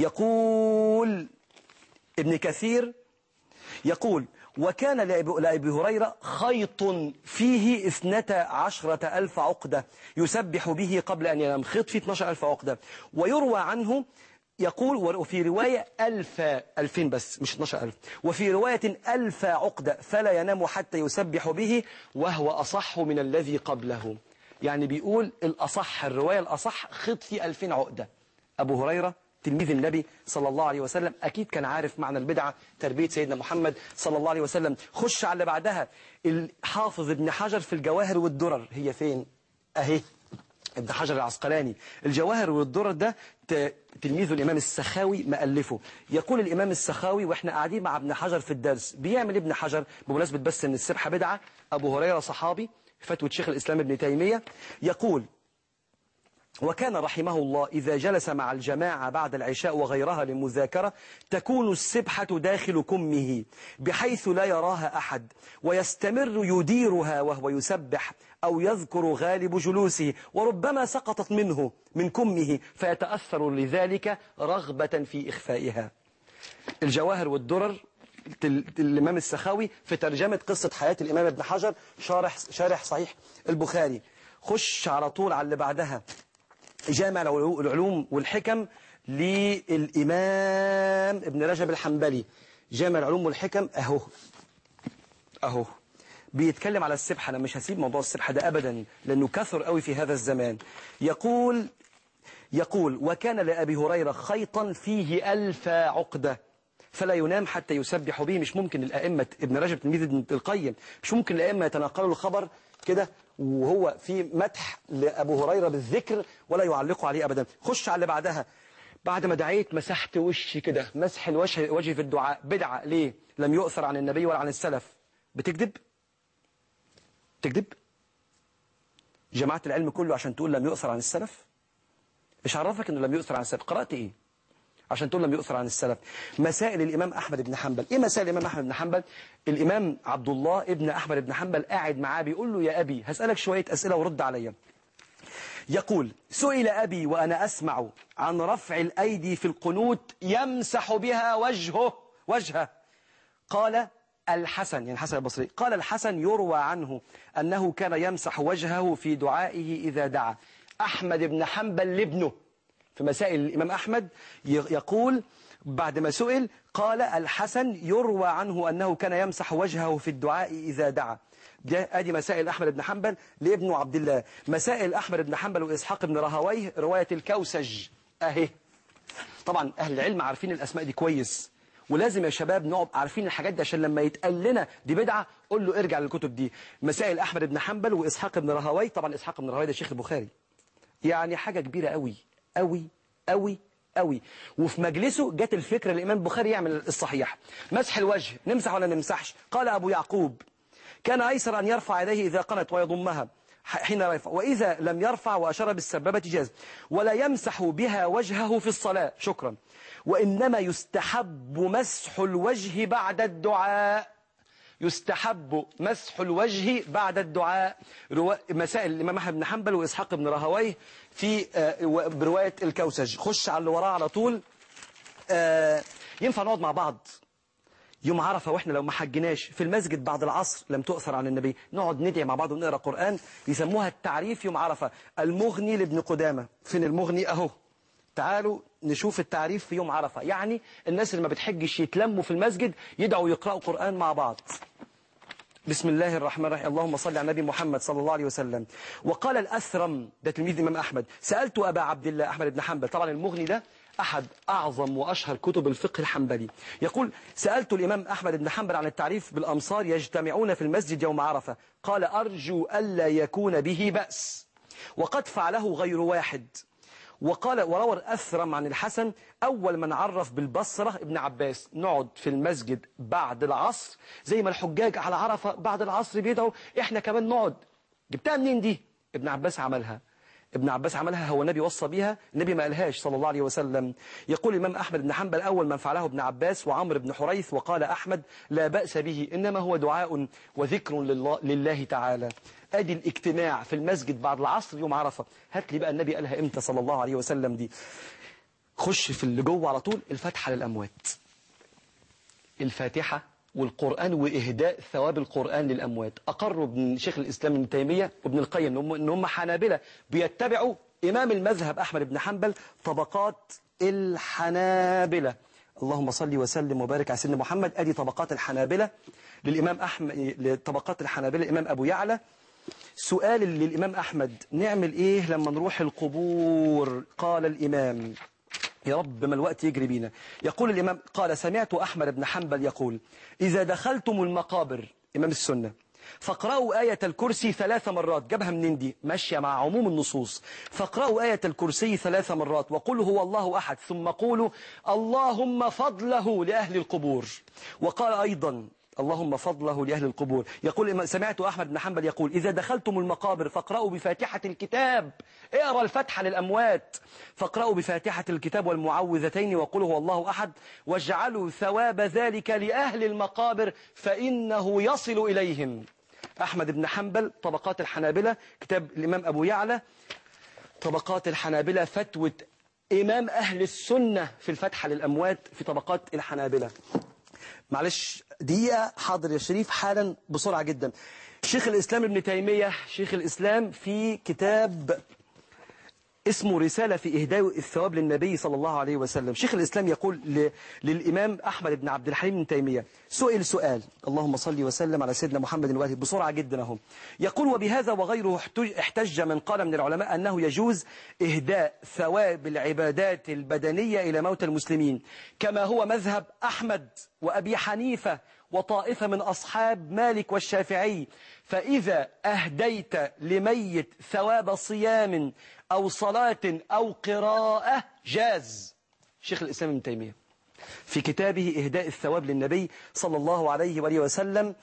Speaker 1: يقول ابن كثير يقول وكان لأبي هريرة خيط فيه اثنتا عشرة ألف عقدة يسبح به قبل أن ينام خيط فيه 12 ألف عقدة ويروى عنه يقول وفي رواية ألف ألفين بس مش 12 ألف وفي رواية ألف عقدة فلا ينام حتى يسبح به وهو أصح من الذي قبله يعني بيقول الأصح الرواية الأصح خيط فيه ألفين عقدة أبو هريرة تلميذ النبي صلى الله عليه وسلم أكيد كان عارف معنى البدعة تربية سيدنا محمد صلى الله عليه وسلم خش على اللي بعدها الحافظ ابن حجر في الجواهر والدرر هي فين أهي ابن حجر العسقلاني الجواهر والدرر ده تلميذ الإمام السخاوي مألفه يقول الإمام السخاوي وإحنا قاعدين مع ابن حجر في الدرس بيعمل ابن حجر بمناسبة بس أن السبحة بدعة أبو هريرة صحابي فتوى شيخ الإسلام ابن تيمية يقول وكان رحمه الله إذا جلس مع الجماعة بعد العشاء وغيرها للمذاكرة تكون السبحة داخل كمه بحيث لا يراها أحد ويستمر يديرها وهو يسبح أو يذكر غالب جلوسه وربما سقطت منه من كمه فيتأثر لذلك رغبة في إخفائها الجواهر والدرر الإمام السخاوي في ترجمة قصة حياة الإمام ابن حجر شارح, شارح صحيح البخاري خش على طول على اللي بعدها جامع العلوم والحكم للإمام ابن رجب الحنبلي جامع العلوم والحكم أهو أهو بيتكلم على السبحة أنا مش هسيب موضوع السبحة ده أبدا لأنه كثر قوي في هذا الزمان يقول يقول وكان لأبي هريرة خيطا فيه ألف عقدة فلا ينام حتى يسبح به مش ممكن الأئمة ابن رجب تلميذ ابن القيم مش ممكن الأئمة يتناقلوا الخبر كده وهو في مدح لأبو هريرة بالذكر ولا يعلقوا عليه أبدا خش على اللي بعدها بعد ما دعيت مسحت وشي كده مسح الوجه وجهي في الدعاء بدعة ليه لم يؤثر عن النبي ولا عن السلف بتكذب تكذب جماعة العلم كله عشان تقول لم يؤثر عن السلف ايش عرفك انه لم يؤثر عن السلف قرأت ايه عشان تقول لم يؤثر عن السلف مسائل الإمام أحمد بن حنبل إيه مسائل الإمام أحمد بن حنبل الإمام عبد الله ابن أحمد بن حنبل قاعد معاه بيقول له يا أبي هسألك شوية أسئلة ورد عليا يقول سئل أبي وأنا أسمع عن رفع الأيدي في القنوت يمسح بها وجهه وجهه قال الحسن يعني الحسن البصري قال الحسن يروى عنه أنه كان يمسح وجهه في دعائه إذا دعا أحمد بن حنبل لابنه في مسائل الإمام أحمد يقول بعد ما سئل قال الحسن يروى عنه أنه كان يمسح وجهه في الدعاء إذا دعا ده ادي مسائل احمد بن حنبل لابنه عبد الله مسائل احمد بن حنبل واسحاق بن راهويه روايه الكوسج اهي طبعا اهل العلم عارفين الاسماء دي كويس ولازم يا شباب نقعد عارفين الحاجات دي عشان لما يتقال لنا دي بدعه قول له ارجع للكتب دي مسائل احمد بن حنبل واسحاق بن راهويه طبعا اسحاق بن راهويه ده شيخ البخاري يعني حاجه كبيره قوي قوي قوي قوي وفي مجلسه جت الفكره الامام البخاري يعمل الصحيح مسح الوجه نمسح ولا نمسحش قال ابو يعقوب كان أيسر أن يرفع يديه إذا قنت ويضمها حين يرفع وإذا لم يرفع وأشار بالسبابة جاز ولا يمسح بها وجهه في الصلاة شكرا وإنما يستحب مسح الوجه بعد الدعاء يستحب مسح الوجه بعد الدعاء روا... مسائل الإمام أحمد بن حنبل وإسحاق بن راهويه في آه برواية الكوسج خش على اللي وراه على طول آه ينفع نقعد مع بعض يوم عرفة واحنا لو ما حجناش في المسجد بعد العصر لم تؤثر عن النبي نقعد ندعي مع بعض ونقرا قرآن يسموها التعريف يوم عرفة المغني لابن قدامة فين المغني اهو تعالوا نشوف التعريف في يوم عرفة يعني الناس اللي ما بتحجش يتلموا في المسجد يدعوا يقرأوا قرآن مع بعض بسم الله الرحمن الرحيم اللهم صل على النبي محمد صلى الله عليه وسلم وقال الأثرم ده تلميذ الإمام أحمد سألت أبا عبد الله أحمد بن حنبل طبعا المغني ده أحد أعظم وأشهر كتب الفقه الحنبلي يقول سألت الإمام أحمد بن حنبل عن التعريف بالأمصار يجتمعون في المسجد يوم عرفة قال أرجو ألا يكون به بأس وقد فعله غير واحد وقال وروى الأثرم عن الحسن أول من عرف بالبصرة ابن عباس نقعد في المسجد بعد العصر زي ما الحجاج على عرفة بعد العصر بيدعوا إحنا كمان نقعد جبتها منين دي ابن عباس عملها ابن عباس عملها هو النبي وصى بيها النبي ما قالهاش صلى الله عليه وسلم يقول الإمام أحمد بن حنبل أول من فعله ابن عباس وعمر بن حريث وقال أحمد لا بأس به إنما هو دعاء وذكر لله, لله تعالى ادي الاجتماع في المسجد بعد العصر يوم عرفة هات لي بقى النبي قالها امتى صلى الله عليه وسلم دي خش في اللي جوه على طول الفاتحة للأموات الفاتحة والقرآن وإهداء ثواب القرآن للأموات أقروا ابن شيخ الإسلام ابن تيمية وابن القيم إن هم حنابلة بيتبعوا إمام المذهب أحمد بن حنبل طبقات الحنابلة اللهم صل وسلم وبارك على سيدنا محمد أدي طبقات الحنابلة للإمام أحمد لطبقات الحنابلة الإمام أبو يعلى سؤال للإمام أحمد نعمل إيه لما نروح القبور قال الإمام يا رب ما الوقت يجري بينا يقول الإمام قال سمعت أحمد بن حنبل يقول إذا دخلتم المقابر إمام السنة فاقرأوا آية الكرسي ثلاث مرات جابها منين دي ماشية مع عموم النصوص فاقرأوا آية الكرسي ثلاث مرات وقولوا هو الله أحد ثم قولوا اللهم فضله لأهل القبور وقال أيضا اللهم فضله لأهل القبور يقول سمعت أحمد بن حنبل يقول إذا دخلتم المقابر فاقرأوا بفاتحة الكتاب اقرأ الفتحة للأموات فاقرأوا بفاتحة الكتاب والمعوذتين وقولوا هو الله أحد واجعلوا ثواب ذلك لأهل المقابر فإنه يصل إليهم أحمد بن حنبل طبقات الحنابلة كتاب الإمام أبو يعلى طبقات الحنابلة فتوى إمام أهل السنة في الفتحة للأموات في طبقات الحنابلة معلش دقيقة حاضر يا شريف حالا بسرعة جدا شيخ الإسلام ابن تيمية شيخ الإسلام في كتاب اسمه رسالة في إهداء الثواب للنبي صلى الله عليه وسلم شيخ الإسلام يقول ل... للإمام أحمد بن عبد الحليم بن تيمية سئل سؤال اللهم صل وسلم على سيدنا محمد وآله بسرعة جدا اهو يقول وبهذا وغيره احتج من قال من العلماء أنه يجوز إهداء ثواب العبادات البدنية إلى موتى المسلمين كما هو مذهب أحمد وأبي حنيفة وطائفة من أصحاب مالك والشافعي فإذا أهديت لميت ثواب صيام أو صلاة أو قراءة جاز شيخ الإسلام ابن تيمية في كتابه إهداء الثواب للنبي صلى الله عليه وآله وسلم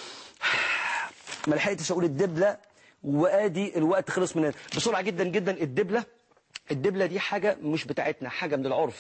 Speaker 1: ما لحقتش أقول الدبلة وآدي الوقت خلص من بسرعة جدا جدا الدبلة الدبلة دي حاجة مش بتاعتنا حاجة من العرف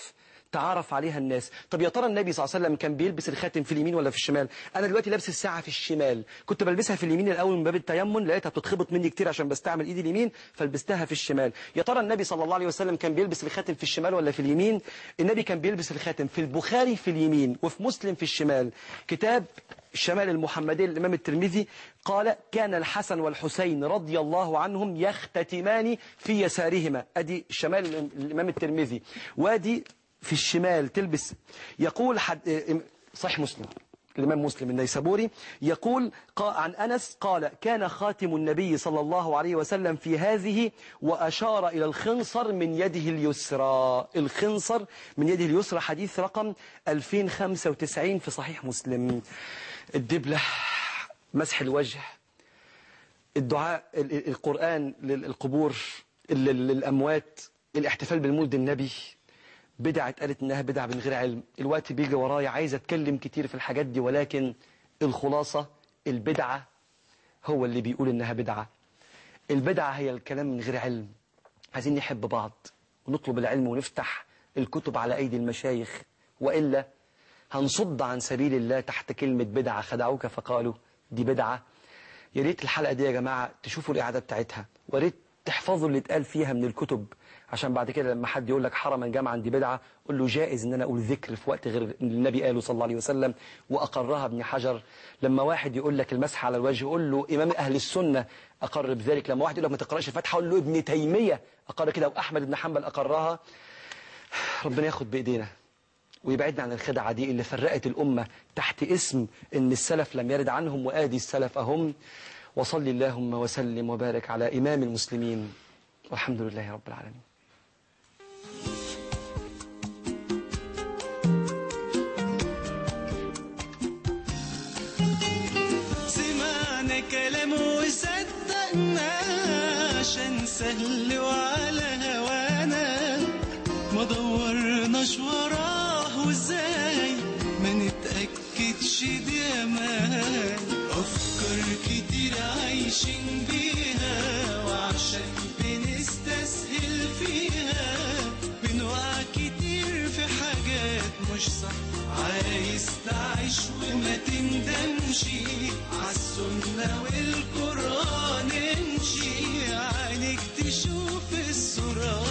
Speaker 1: تعرف عليها الناس طب يا ترى النبي صلى الله عليه وسلم كان بيلبس الخاتم في اليمين ولا في الشمال انا دلوقتي لابس الساعه في الشمال كنت بلبسها في اليمين الاول من باب التيمم لقيتها بتتخبط مني كتير عشان بستعمل ايدي اليمين فلبستها في الشمال يا ترى النبي صلى الله عليه وسلم كان بيلبس الخاتم في الشمال ولا في اليمين النبي كان بيلبس الخاتم في البخاري في اليمين وفي مسلم في الشمال كتاب الشمال المحمدي للإمام الترمذي قال كان الحسن والحسين رضي الله عنهم يختتمان في يسارهما أدي شمال الإمام الترمذي وادي في الشمال تلبس يقول حد صحيح مسلم الإمام مسلم النيسابوري يقول عن أنس قال كان خاتم النبي صلى الله عليه وسلم في هذه وأشار إلى الخنصر من يده اليسرى الخنصر من يده اليسرى حديث رقم 2095 في صحيح مسلم الدبلة مسح الوجه الدعاء القرآن للقبور للأموات الاحتفال بالمولد النبي بدعة قالت انها بدعة من غير علم الوقت بيجي ورايا عايز اتكلم كتير في الحاجات دي ولكن الخلاصة البدعة هو اللي بيقول انها بدعة البدعة هي الكلام من غير علم عايزين نحب بعض ونطلب العلم ونفتح الكتب على ايدي المشايخ وإلا هنصد عن سبيل الله تحت كلمة بدعة خدعوك فقالوا دي بدعة يا ريت الحلقة دي يا جماعة تشوفوا الإعادة بتاعتها وريت تحفظوا اللي اتقال فيها من الكتب عشان بعد كده لما حد يقول لك حرما جامعا دي بدعة قول له جائز ان انا اقول ذكر في وقت غير النبي قاله صلى الله عليه وسلم واقرها ابن حجر لما واحد يقول لك المسح على الوجه قول له امام اهل السنة اقر بذلك لما واحد يقول لك ما تقراش الفاتحه قول له ابن تيمية اقر كده واحمد بن حنبل اقرها ربنا ياخد بايدينا ويبعدنا عن الخدعة دي اللي فرقت الأمة تحت اسم ان السلف لم يرد عنهم وآدي السلف أهم وصل اللهم وسلم وبارك على إمام المسلمين والحمد لله رب العالمين
Speaker 2: سمعنا كلام وصدقنا عشان سهل وعلى هوانا ما دورناش وراه وازاي ما نتأكدش دي امان افكار كتير عايشين بيها وعشان بنستسهل فيها بنوقع كتير في حاجات مش صح عايز تعيش وما تندمش عالسنة والقرآن امشي عينك تشوف الصورة